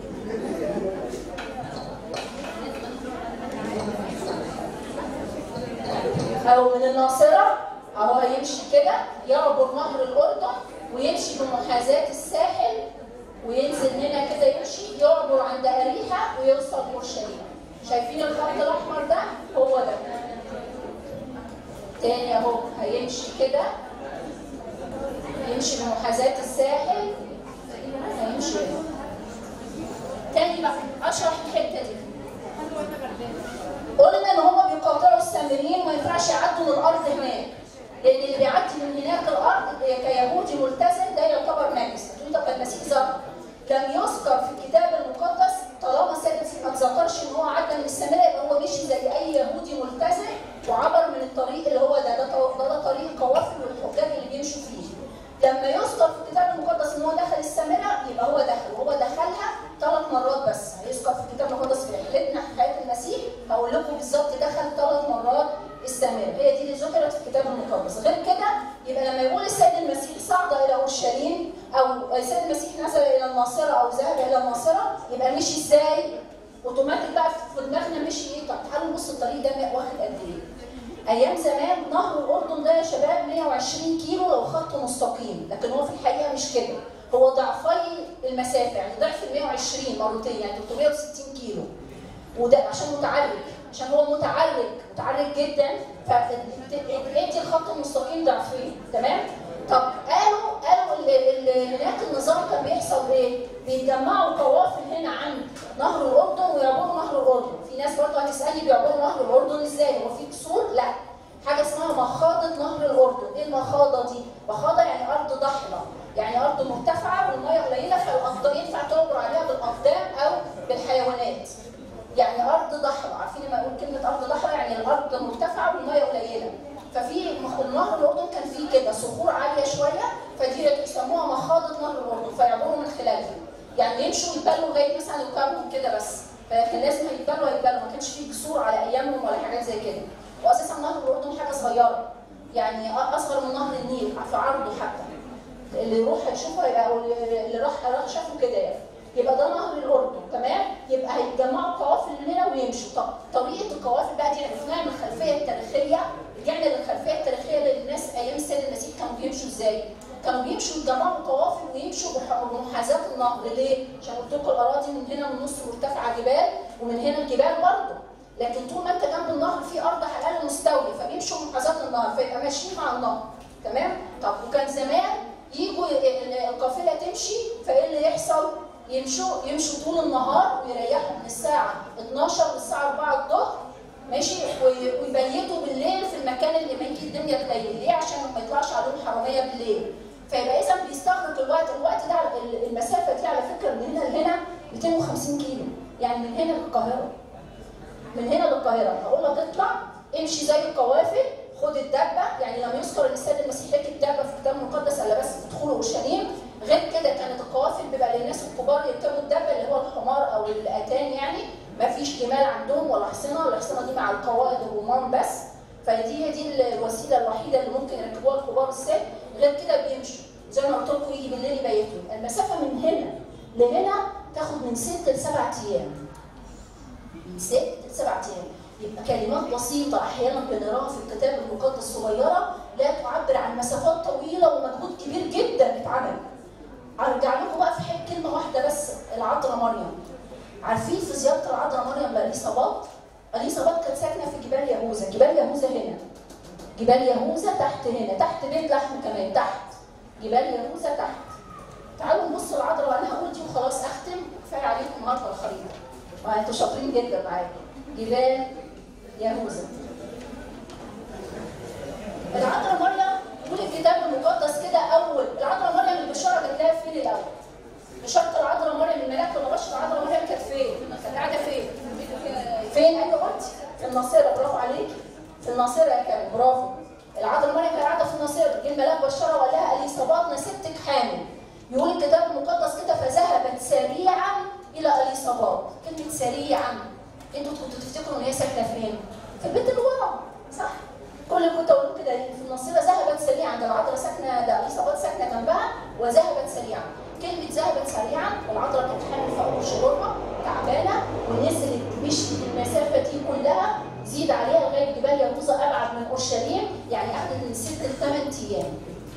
S1: او من الناصره اهو هيمشي كده يعبر نهر الاردن ويمشي بمحاذاه الساحل وينزل هنا كده يمشي يعبر عند اريحه ويوصل اورشليم شايفين الخط الاحمر ده هو ده تاني اهو هيمشي كده يمشي بمحاذاه الساحل هيمشي هنا. تاني بقى اشرح الحته دي قلنا ان هم بيقاطعوا السامريين ما ينفعش يعدوا من الارض هناك لان اللي بيعدي من هناك الارض كيهودي ملتزم ده يعتبر نجس تقول طب المسيح ذكر لم يذكر في الكتاب المقدس طالما سيد المسيح ما تذكرش ان هو عدى من السامره يبقى هو مشي زي اي يهودي ملتزم وعبر من الطريق اللي هو ده ده, ده, ده طريق القوافل والحجاج اللي بيمشوا فيه لما يذكر في الكتاب المقدس ان هو دخل السامره يبقى هو دخل وهو دخلها ثلاث مرات بس هيذكر في الكتاب المقدس في رحلتنا في حياه المسيح هقول لكم بالظبط دخل ثلاث مرات السامره هي دي اللي ذكرت في الكتاب المقدس غير كده يبقى لما يقول السيد المسيح صعد الى اورشليم او السيد المسيح نزل الى الناصره او ذهب الى الناصره يبقى مشي ازاي؟ اوتوماتيك بقى في دماغنا مشي ايه؟ طب تعالوا نبص الطريق ده واخد قد ايه؟ ايام زمان نهر الاردن ده يا شباب 120 كيلو لو خط مستقيم لكن هو في الحقيقه مش كده هو ضعفي المسافه يعني ضعف ال 120 مرتين يعني 360 كيلو وده عشان متعرج عشان هو متعرج متعرج جدا فادي الخط المستقيم ضعفين تمام طب قالوا قالوا ال- ال- هناك النظام كان بيحصل ايه؟ بيجمعوا قوافل هنا عند نهر الاردن ويعبروا نهر الاردن، في ناس برضه هتسالني بيعبروا نهر الاردن ازاي؟ هو في كسور؟ لا حاجه اسمها مخاضه نهر الاردن، ايه المخاضه دي؟ مخاضه يعني ارض ضحله، يعني ارض مرتفعه والميه قليله فالافضل ينفع تعبر عليها بالاقدام او بالحيوانات. يعني ارض ضحله، عارفين لما اقول كلمه ارض ضحله يعني الارض مرتفعه والميه قليله. ففي مخ- نهر الاردن كان فيه كده صخور عاليه شويه فدي بيسموها مخاضه نهر الاردن فيعبروا من خلالها يعني يمشوا يتبلوا لغايه مثلا ركابهم كده بس فكان لازم يتبلوا يتبلوا ما كانش فيه جسور على ايامهم ولا حاجات زي كده واساسا نهر الاردن حاجه صغيره يعني أ- اصغر من نهر النيل في عرضه حتى اللي يروح يشوفه يبقى او اللي راح راح شافه كده يعني يبقى ده نهر الاردن تمام يبقى هيتجمعوا قوافل من هنا ويمشوا طب طريقه القوافل بقى دي عرفناها من الخلفيه التاريخيه رجعنا للخلفيه التاريخيه للناس ايام السيد المسيح كانوا بيمشوا ازاي؟ كانوا بيمشوا يجمعوا قوافل ويمشوا بح- بمحاذاه النهر ليه؟ عشان قلت لكم الاراضي من هنا من النص مرتفعه جبال ومن هنا الجبال برضه لكن طول ما انت جنب النهر في ارض حلال مستويه فبيمشوا محاذاه النهر فيبقى ماشيين مع النهر تمام؟ طب وكان زمان يجوا ال- ال- القافله تمشي فايه اللي يحصل؟ يمشوا يمشوا طول النهار ويريحوا من الساعه 12 للساعه 4 الظهر ماشي وي- ويبيتوا بالليل في المكان اللي ما يجي الدنيا تليل ليه عشان ما يطلعش عليهم حراميه بالليل فيبقى اذا بيستغرق الوقت الوقت ده على- ال- المسافه دي على فكره من هنا لهنا 250 كيلو يعني من هنا للقاهره من هنا للقاهره هقول لك اطلع امشي زي القوافل خد الدبه يعني لم يذكر ان السيد المسيح ركب دبه في الكتاب المقدس الا بس في دخول اورشليم غير كده كانت القوافل بيبقى للناس الكبار يركبوا الدبه اللي هو الحمار او الاتان يعني ما فيش جمال عندهم ولا حصنه الحصنه دي مع القوائد الرومان بس فدي هي دي الوسيله الوحيده اللي ممكن يركبوها الكبار السن غير كده بيمشوا زي ما قلت لكم يجي بالليل يبيتوا المسافه من هنا لهنا تاخد من ست لسبع ايام من ست لسبع ايام يبقى كلمات بسيطة أحيانا بنقراها في الكتاب المقدس صغيرة لا تعبر عن مسافات طويلة ومجهود كبير جدا اتعمل. أرجع لكم بقى في حاجة كلمة واحدة بس العذراء مريم. عارفين في زيارة العذراء مريم لإليصابات؟ إليصابات كانت ساكنة في جبال يهوذا، جبال يهوذا هنا. جبال يهوذا تحت هنا، تحت بيت لحم كمان تحت. جبال يهوذا تحت. ما انتوا شاطرين جدا معايا جبال يهوذا العذراء مريم يقول الكتاب المقدس كده اول العذراء مريم البشاره بتلاقيها فين الاول؟ بشاره العذراء مريم الملاك ولا بشر العذراء مريم كانت فين؟ كانت قاعده فين؟ فين ايوه قلت؟ في الناصره برافو عليكي في الناصره يا كريم برافو العذراء مريم كانت قاعده في الناصره جه الملاك بشرها وقال لها اليصابات نسيبتك حامل يقول الكتاب المقدس كده فذهبت سريعا الى اليصابات كلمه سريعا انتوا كنتوا تفتكروا ان هي ساكنه فين؟ في البيت اللي ورا صح؟ كل اللي كنت اقوله كده في النصيبه ذهبت سريعا ده العذراء ساكنه ده اليصابات ساكنه جنبها وذهبت سريعا كلمه ذهبت سريعا العذراء كانت حامل في اول شهورها تعبانه ونزلت مشيت المسافه دي كلها زيد عليها لغايه جبال يهوذا ابعد من اورشليم يعني اخذت من ست لثمان ايام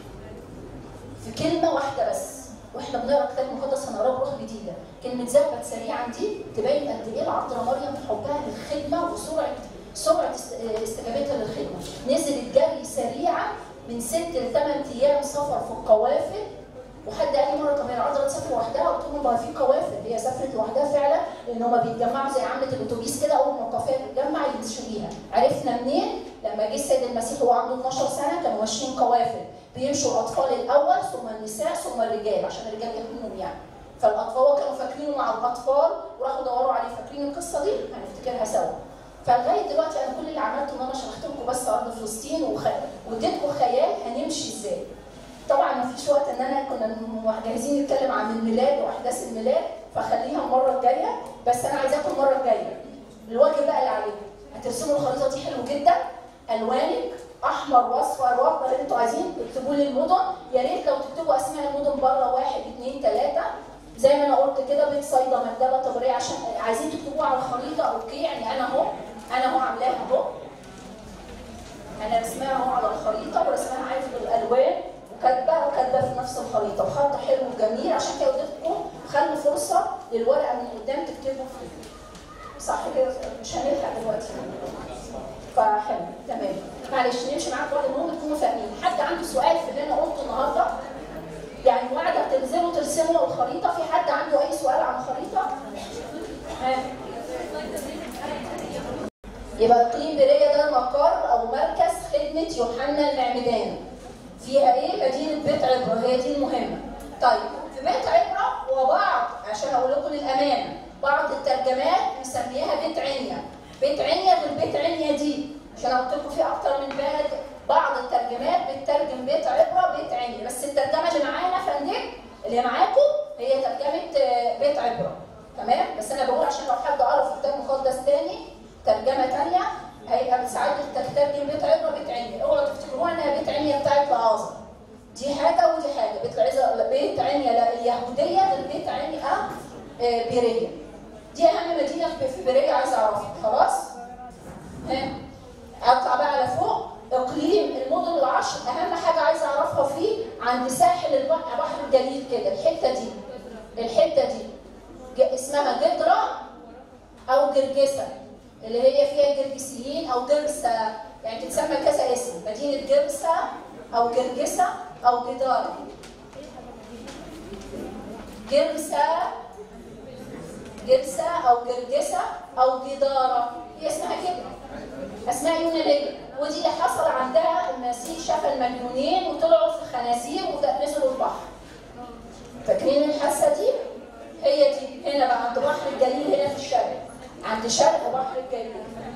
S1: في كلمه واحده بس واحنا بنقرا الكتاب المقدس هنقراه بروح جديده كلمه ذهبت سريعا دي تبين قد ايه العذراء مريم حبها للخدمه وسرعه سرعه است- استجابتها للخدمه نزلت جري سريعا من ست لثمان ايام سفر في القوافل وحد قال لي مره طب هي العذراء تسافر لوحدها قلت لهم ما في قوافل هي سافرت لوحدها فعلا لان هم بيتجمعوا زي عامله الاتوبيس كده اول ما القافله تتجمع يمشوا بيها عرفنا منين لما جه السيد المسيح وهو عنده 12 سنه كانوا ماشيين قوافل بيمشوا الاطفال الاول ثم النساء ثم الرجال عشان الرجال يحملهم يعني فالاطفال كانوا فاكرينه مع الاطفال وراحوا دوروا عليه فاكرين القصه دي هنفتكرها سوا فلغايه دلوقتي انا كل اللي عملته ان انا شرحت لكم بس ارض فلسطين وخ... واديتكم خيال هنمشي ازاي طبعا ما فيش وقت ان انا كنا جاهزين نتكلم عن الميلاد واحداث الميلاد فخليها المره الجايه بس انا عايزاكم المره الجايه الواجب بقى اللي عليكم هترسموا الخريطه دي حلو جدا الوانك احمر واصفر واخضر اللي انتوا عايزين تكتبوا لي المدن يا ريت لو تكتبوا اسماء المدن بره واحد اثنين ثلاثه زي ما انا قلت كده بيت صيدا مندبه طبريه عشان عايزين تكتبوها على الخريطه اوكي يعني انا اهو انا اهو عاملاها اهو انا رسمها اهو على الخريطه ورسمها عارف بالالوان وكاتبه وكاتبه في نفس الخريطه وخط حلو وجميل عشان كده قلت لكم خلوا فرصه للورقه من قدام تكتبوا فيه صح كده مش هنلحق دلوقتي فحلو تمام معلش نمشي معاك بعض المهم تكونوا فاهمين حد عنده سؤال في اللي انا قلته النهارده يعني وعد هتنزلوا ترسموا الخريطه في حد عنده اي سؤال عن الخريطه ها يبقى اقليم بريه ده مقر او مركز خدمه يوحنا المعمدان فيها ايه مدينه بيت عبره هي دي المهمه طيب في بيت عبره وبعض عشان اقول لكم للامانه بعض الترجمات مسمياها بيت عنيا بيت عنيا غير بيت عنيا دي عشان اقول لكم في اكتر من بلد بعض الترجمات بتترجم بيت عبره بيت عنيا بس الترجمه اللي معانا فندم اللي معاكم هي ترجمه آه، بيت عبره تمام بس انا بقول عشان لو حد قرا في كتاب مقدس تاني ترجمه تانيه هيبقى ساعات بتترجم بيت عبره بيت عنيا اوعوا تفتكروها انها بيت عنيا بتاعت العظم دي حاجه ودي حاجه بيت العزة بيت عنيا لا اليهوديه غير بيت عنيا آه، بيريه دي اهم مدينه في في بيريه عايزه اعرفها خلاص ها اطلع بقى على فوق اقليم المدن العشر اهم حاجه عايزه اعرفها فيه عند ساحل البحر بحر الجليل كده الحته دي الحته دي ج- اسمها جدرة او جرجسه اللي هي فيها الجرجسيين او جرسة يعني تتسمى كذا اسم مدينه جرسة او جرجسه او جدارة جرسة جرسة او جرجسة او جدارة هي اسمها كده اسماء يونانيه ودي اللي حصل عندها المسيح شاف المجنونين وطلعوا في الخنازير ونزلوا البحر فاكرين الحاسه دي هي دي هنا بقى عند بحر الجليل هنا في الشرق عند شرق بحر الجليل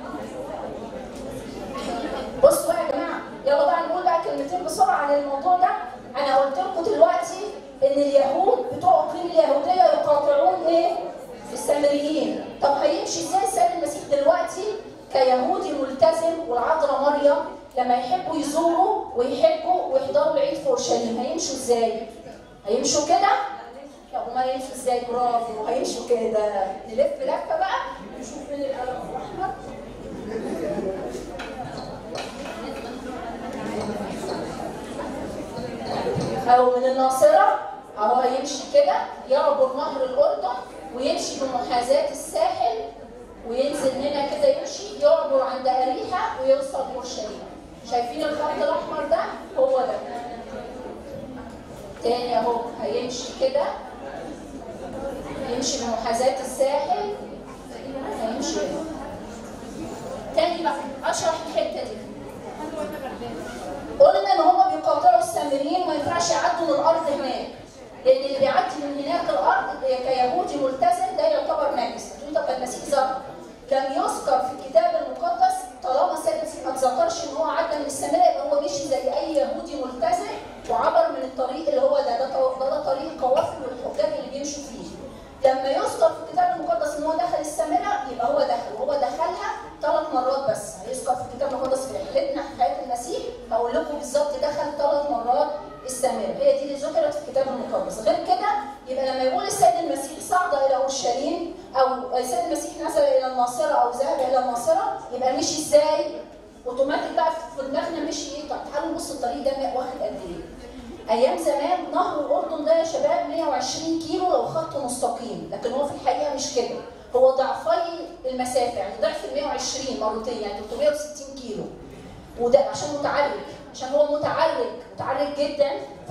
S1: بصوا بقى يا جماعه يلا بقى نقول بقى كلمتين بسرعه عن الموضوع ده انا قلت لكم دلوقتي ان اليهود بتوع اقليم اليهوديه يقاطعون ايه السامريين طب هيمشي ازاي السيد المسيح دلوقتي كيهودي ملتزم والعذراء مريم لما يحبوا يزوروا ويحبوا ويحضروا العيد في اورشليم هيمشوا ازاي؟ هيمشوا كده؟ لا هما هيمشوا ازاي؟ برافو هيمشوا كده نلف لفه بقى نشوف فين القلم الاحمر او من الناصره اهو هيمشي كده يعبر نهر الاردن ويمشي بمحاذاه الساحل وينزل هنا كده يمشي يعبر عند اريحه ويوصل اورشليم شايفين الخط الاحمر ده هو ده تاني اهو هيمشي كده يمشي بمحاذاه الساحل نمشي هنا تاني بقى اشرح الحته دي قلنا ان هما بيقاطعوا السامريين وما ينفعش يعدوا من الارض هناك لان اللي بيعدي من هناك الارض كيهودي ملتزم ده يعتبر نجس تقولي طب المسيح ذكر لم يذكر في الكتاب المقدس طالما السيد المسيح ما اتذكرش ان هو عدى من السامره يبقى هو مشي زي اي يهودي ملتزم وعبر من الطريق اللي هو ده ده, ده, ده طريق القوافل والحجاج اللي بيمشوا فيه لما يذكر في الكتاب المقدس ان هو دخل السامره يبقى هو دخل وهو دخلها ثلاث مرات بس هيذكر في الكتاب المقدس في رحلتنا في حياه المسيح هقول لكم بالظبط دخل ثلاث مرات السامره هي دي اللي ذكرت في الكتاب المقدس غير كده يبقى لما يقول السيد المسيح صعد الى اورشليم او السيد المسيح نزل الى الناصره او ذهب الى الناصره يبقى مشي ازاي؟ اوتوماتيك بقى في دماغنا مشي ايه؟ طب تعالوا نبص الطريق ده واخد قد ايه؟ ايام زمان نهر الاردن ده يا شباب 120 كيلو لو خط مستقيم لكن هو في الحقيقه مش كده هو ضعفي المسافه يعني ضعف ال 120 مرتين يعني 360 كيلو وده عشان متعرج عشان هو متعرج متعرج جدا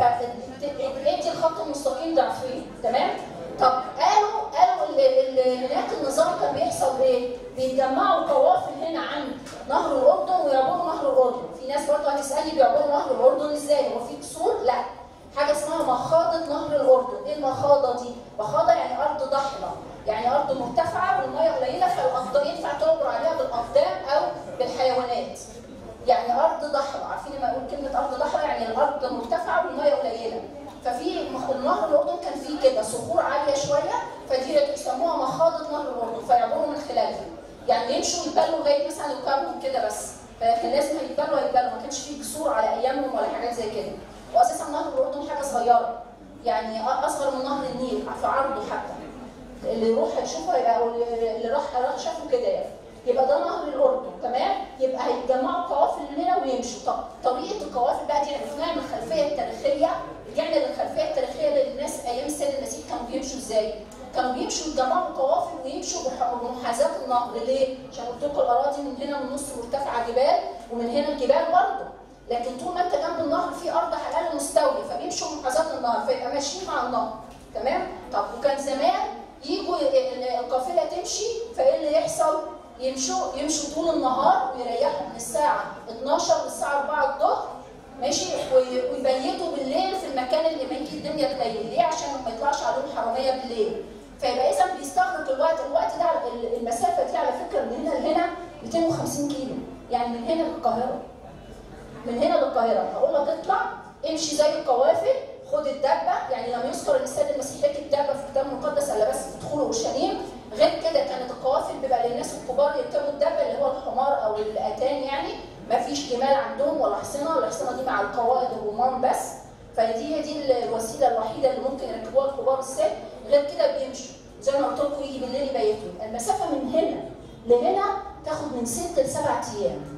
S1: فادي الخط المستقيم ضعفين تمام طب قالوا قالوا ال- ال- هناك النظام كان بيحصل ايه؟ بيجمعوا قوافل هنا عند نهر الاردن ويعبروا نهر الاردن، في ناس برضه هتسالني بيعبروا نهر الاردن ازاي؟ هو في كسور؟ لا حاجه اسمها مخاضه نهر الاردن، ايه المخاضه دي؟ مخاضه يعني ارض ضحله، يعني ارض مرتفعه والميه قليله فالأقدام ينفع تعبر عليها بالاقدام او بالحيوانات. يعني ارض ضحله، عارفين لما اقول كلمه ارض ضحله يعني الارض مرتفعه والميه قليله. ففي مخ- نهر الاردن كان فيه كده صخور عاليه شويه فدي يسموها مخاضه نهر الاردن فيعبروا من خلالها يعني يمشوا يتبلوا لغايه مثلا ركابهم كده بس فكان لازم يتبلوا يتبلوا ما كانش فيه جسور على ايامهم ولا حاجات زي كده واساسا نهر الاردن حاجه صغيره يعني أ- اصغر من نهر النيل في عرضه حتى اللي يروح يشوفه يبقى أو اللي راح راح شافه كده يعني يبقى ده نهر الاردن تمام يبقى هيتجمعوا قوافل من هنا ويمشوا طب طريقه القوافل بقى دي عرفناها من الخلفيه التاريخيه رجعنا للخلفيه التاريخيه للناس ايام السيد المسيح كانوا بيمشوا ازاي؟ كانوا بيمشوا يجمعوا قوافل ويمشوا بح- بمحاذاه النهر ليه؟ عشان قلت لكم الاراضي من هنا من النص مرتفعه جبال ومن هنا الجبال برضه لكن طول ما انت جنب النهر في ارض حلال مستويه فبيمشوا محاذاه النهر فيبقى ماشيين مع النهر تمام؟ طب وكان زمان يجوا ي- ال- القافله تمشي فايه اللي يحصل؟ يمشوا يمشوا طول النهار ويريحوا من الساعه 12 للساعه 4 الظهر ماشي وي- ويبيتوا بالليل في المكان اللي ما يجي الدنيا تليل ليه؟ عشان ما يطلعش عليهم حراميه بالليل فيبقى اذا بيستغرق الوقت الوقت ده ال- المسافه دي على فكره من هنا لهنا 250 كيلو يعني من هنا للقاهره من هنا للقاهره هقول لك اطلع امشي زي القوافل خد الدبه يعني لم يذكر ان السيد المسيح ركب دبه في الكتاب المقدس الا بس في دخول اورشليم غير كده كانت القوافل بيبقى للناس الكبار يركبوا الدبه اللي هو الحمار او الاتان يعني ما فيش جمال عندهم ولا حصنه الحصنه دي مع القوائد الرومان بس فدي هي دي الوسيله الوحيده اللي ممكن يركبوها الكبار الست غير كده بيمشوا زي ما قلت لكم يجي بالليل يبيتوا المسافه من هنا لهنا تاخد من ست لسبع ايام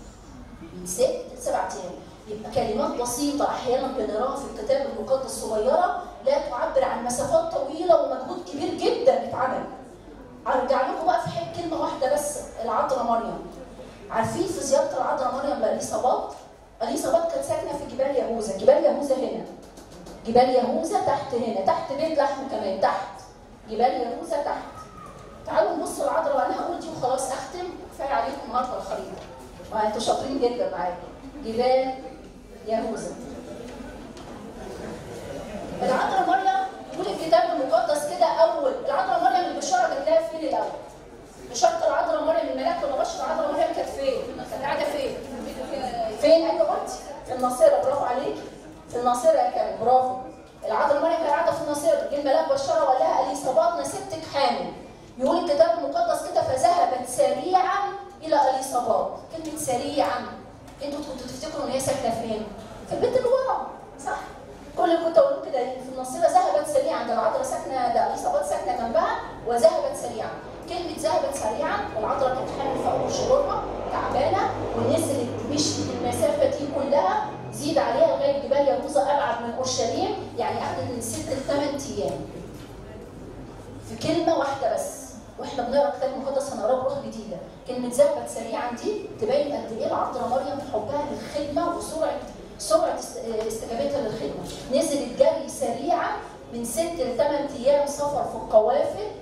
S1: من ست لسبع ايام يبقى كلمات بسيطة أحيانا بنقراها في الكتاب المقدس صغيرة لا تعبر عن مسافات طويلة ومجهود كبير جدا اتعمل. أرجع لكم بقى في حته كلمة واحدة بس العذراء مريم. عارفين في زيارة العذراء مريم لإليصابات؟ إليصابات كانت ساكنة في جبال يهوذا، جبال يهوذا هنا. جبال يهوذا تحت هنا، تحت بيت لحم كمان تحت. جبال يهوذا تحت. تعالوا نبص العذراء وأنا هقول دي وخلاص أختم كفاية عليكم النهارده الخريطة. ما انتوا شاطرين جدا معايا. جبال يهوذا العذراء مريم يقول الكتاب المقدس كده اول العذراء مريم البشاره بتلاقيها فين الاول؟ بشاره العذراء مريم الملاك لما بشر العذراء مريم كانت فين؟ كانت قاعده فين؟ فين؟ ايوه قلتي في الناصره برافو عليكي في الناصره يا كريم برافو العذراء مريم كانت قاعده في الناصره جه الملاك بشرها وقال لها اليصابات نسيبتك حامل يقول الكتاب المقدس كده فذهبت سريعا الى اليصابات كلمه سريعا انتوا كنتوا تفتكروا ان هي ساكنه فين؟ في البيت اللي ورا صح؟ كل اللي كنت اقول كده في النصيره ذهبت سريعا ده العذراء ساكنه ده اليصابات ساكنه جنبها وذهبت سريعا كلمه ذهبت سريعا العذراء كانت حامل في اول شهورها تعبانه ونزلت مشيت المسافه دي كلها زيد عليها لغايه جبال يهوذا ابعد من اورشليم يعني قعدت من ست لثمان ايام في كلمه واحده بس واحنا بنقرا الكتاب المقدس هنقراه بروح جديده كلمه ذهبت سريعا دي تبين قد ايه العذراء مريم حبها للخدمه وسرعه سرعه است- استجابتها للخدمه نزلت جري سريعا من ست لثمان ايام سفر في القوافل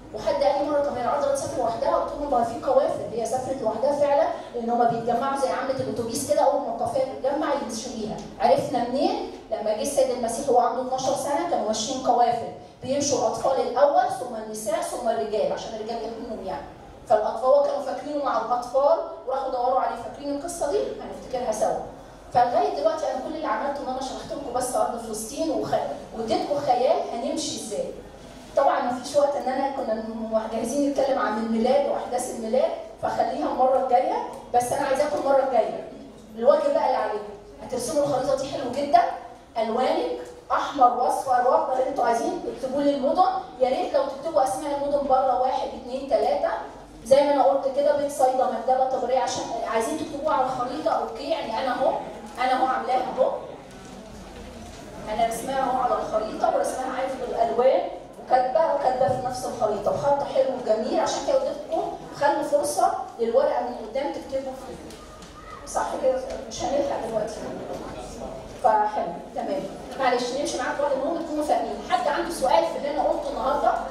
S1: وحد قال لي مره طب هي العذراء تسافر لوحدها قلت لهم بقى في قوافل هي سافرت لوحدها فعلا لان هم بيتجمعوا زي عامله الاتوبيس كده اول ما القافله تتجمع يمشوا بيها عرفنا منين لما جه السيد المسيح وهو عنده 12 سنه كانوا ماشيين قوافل بيمشوا الاطفال الاول ثم النساء ثم الرجال عشان الرجال يحملهم يعني فالاطفال كانوا فاكرينه مع الاطفال وراحوا دوروا عليه فاكرين القصه دي هنفتكرها سوا فلغايه دلوقتي انا كل اللي عملته ان انا شرحت لكم بس ارض فلسطين وخ... واديتكم خيال هنمشي ازاي طبعا ما فيش وقت ان انا كنا جاهزين نتكلم عن الميلاد واحداث الميلاد فخليها المره الجايه بس انا عايزاكم المره الجايه الواجب بقى اللي عليكم هترسموا الخريطه دي حلو جدا الوانك احمر واصفر واخضر اللي انتوا عايزين تكتبوا لي المدن يا ريت لو تكتبوا اسماء المدن بره واحد اثنين ثلاثه زي ما انا قلت كده بيت صيدا مجدبه طبريه عشان عايزين تكتبوها على الخريطه اوكي يعني انا اهو انا اهو عاملاها اهو انا رسمها اهو على الخريطه ورسمها عارف بالالوان وكاتبه وكاتبه في نفس الخريطه بخط حلو وجميل عشان كده اديتكم خلوا فرصه للورقه من قدام تكتبوا فيه صح كده مش هنلحق دلوقتي فحلو تمام معلش نمشي معاكم واحد المهم تكونوا فاهمين حد عنده سؤال في اللي انا قلته النهارده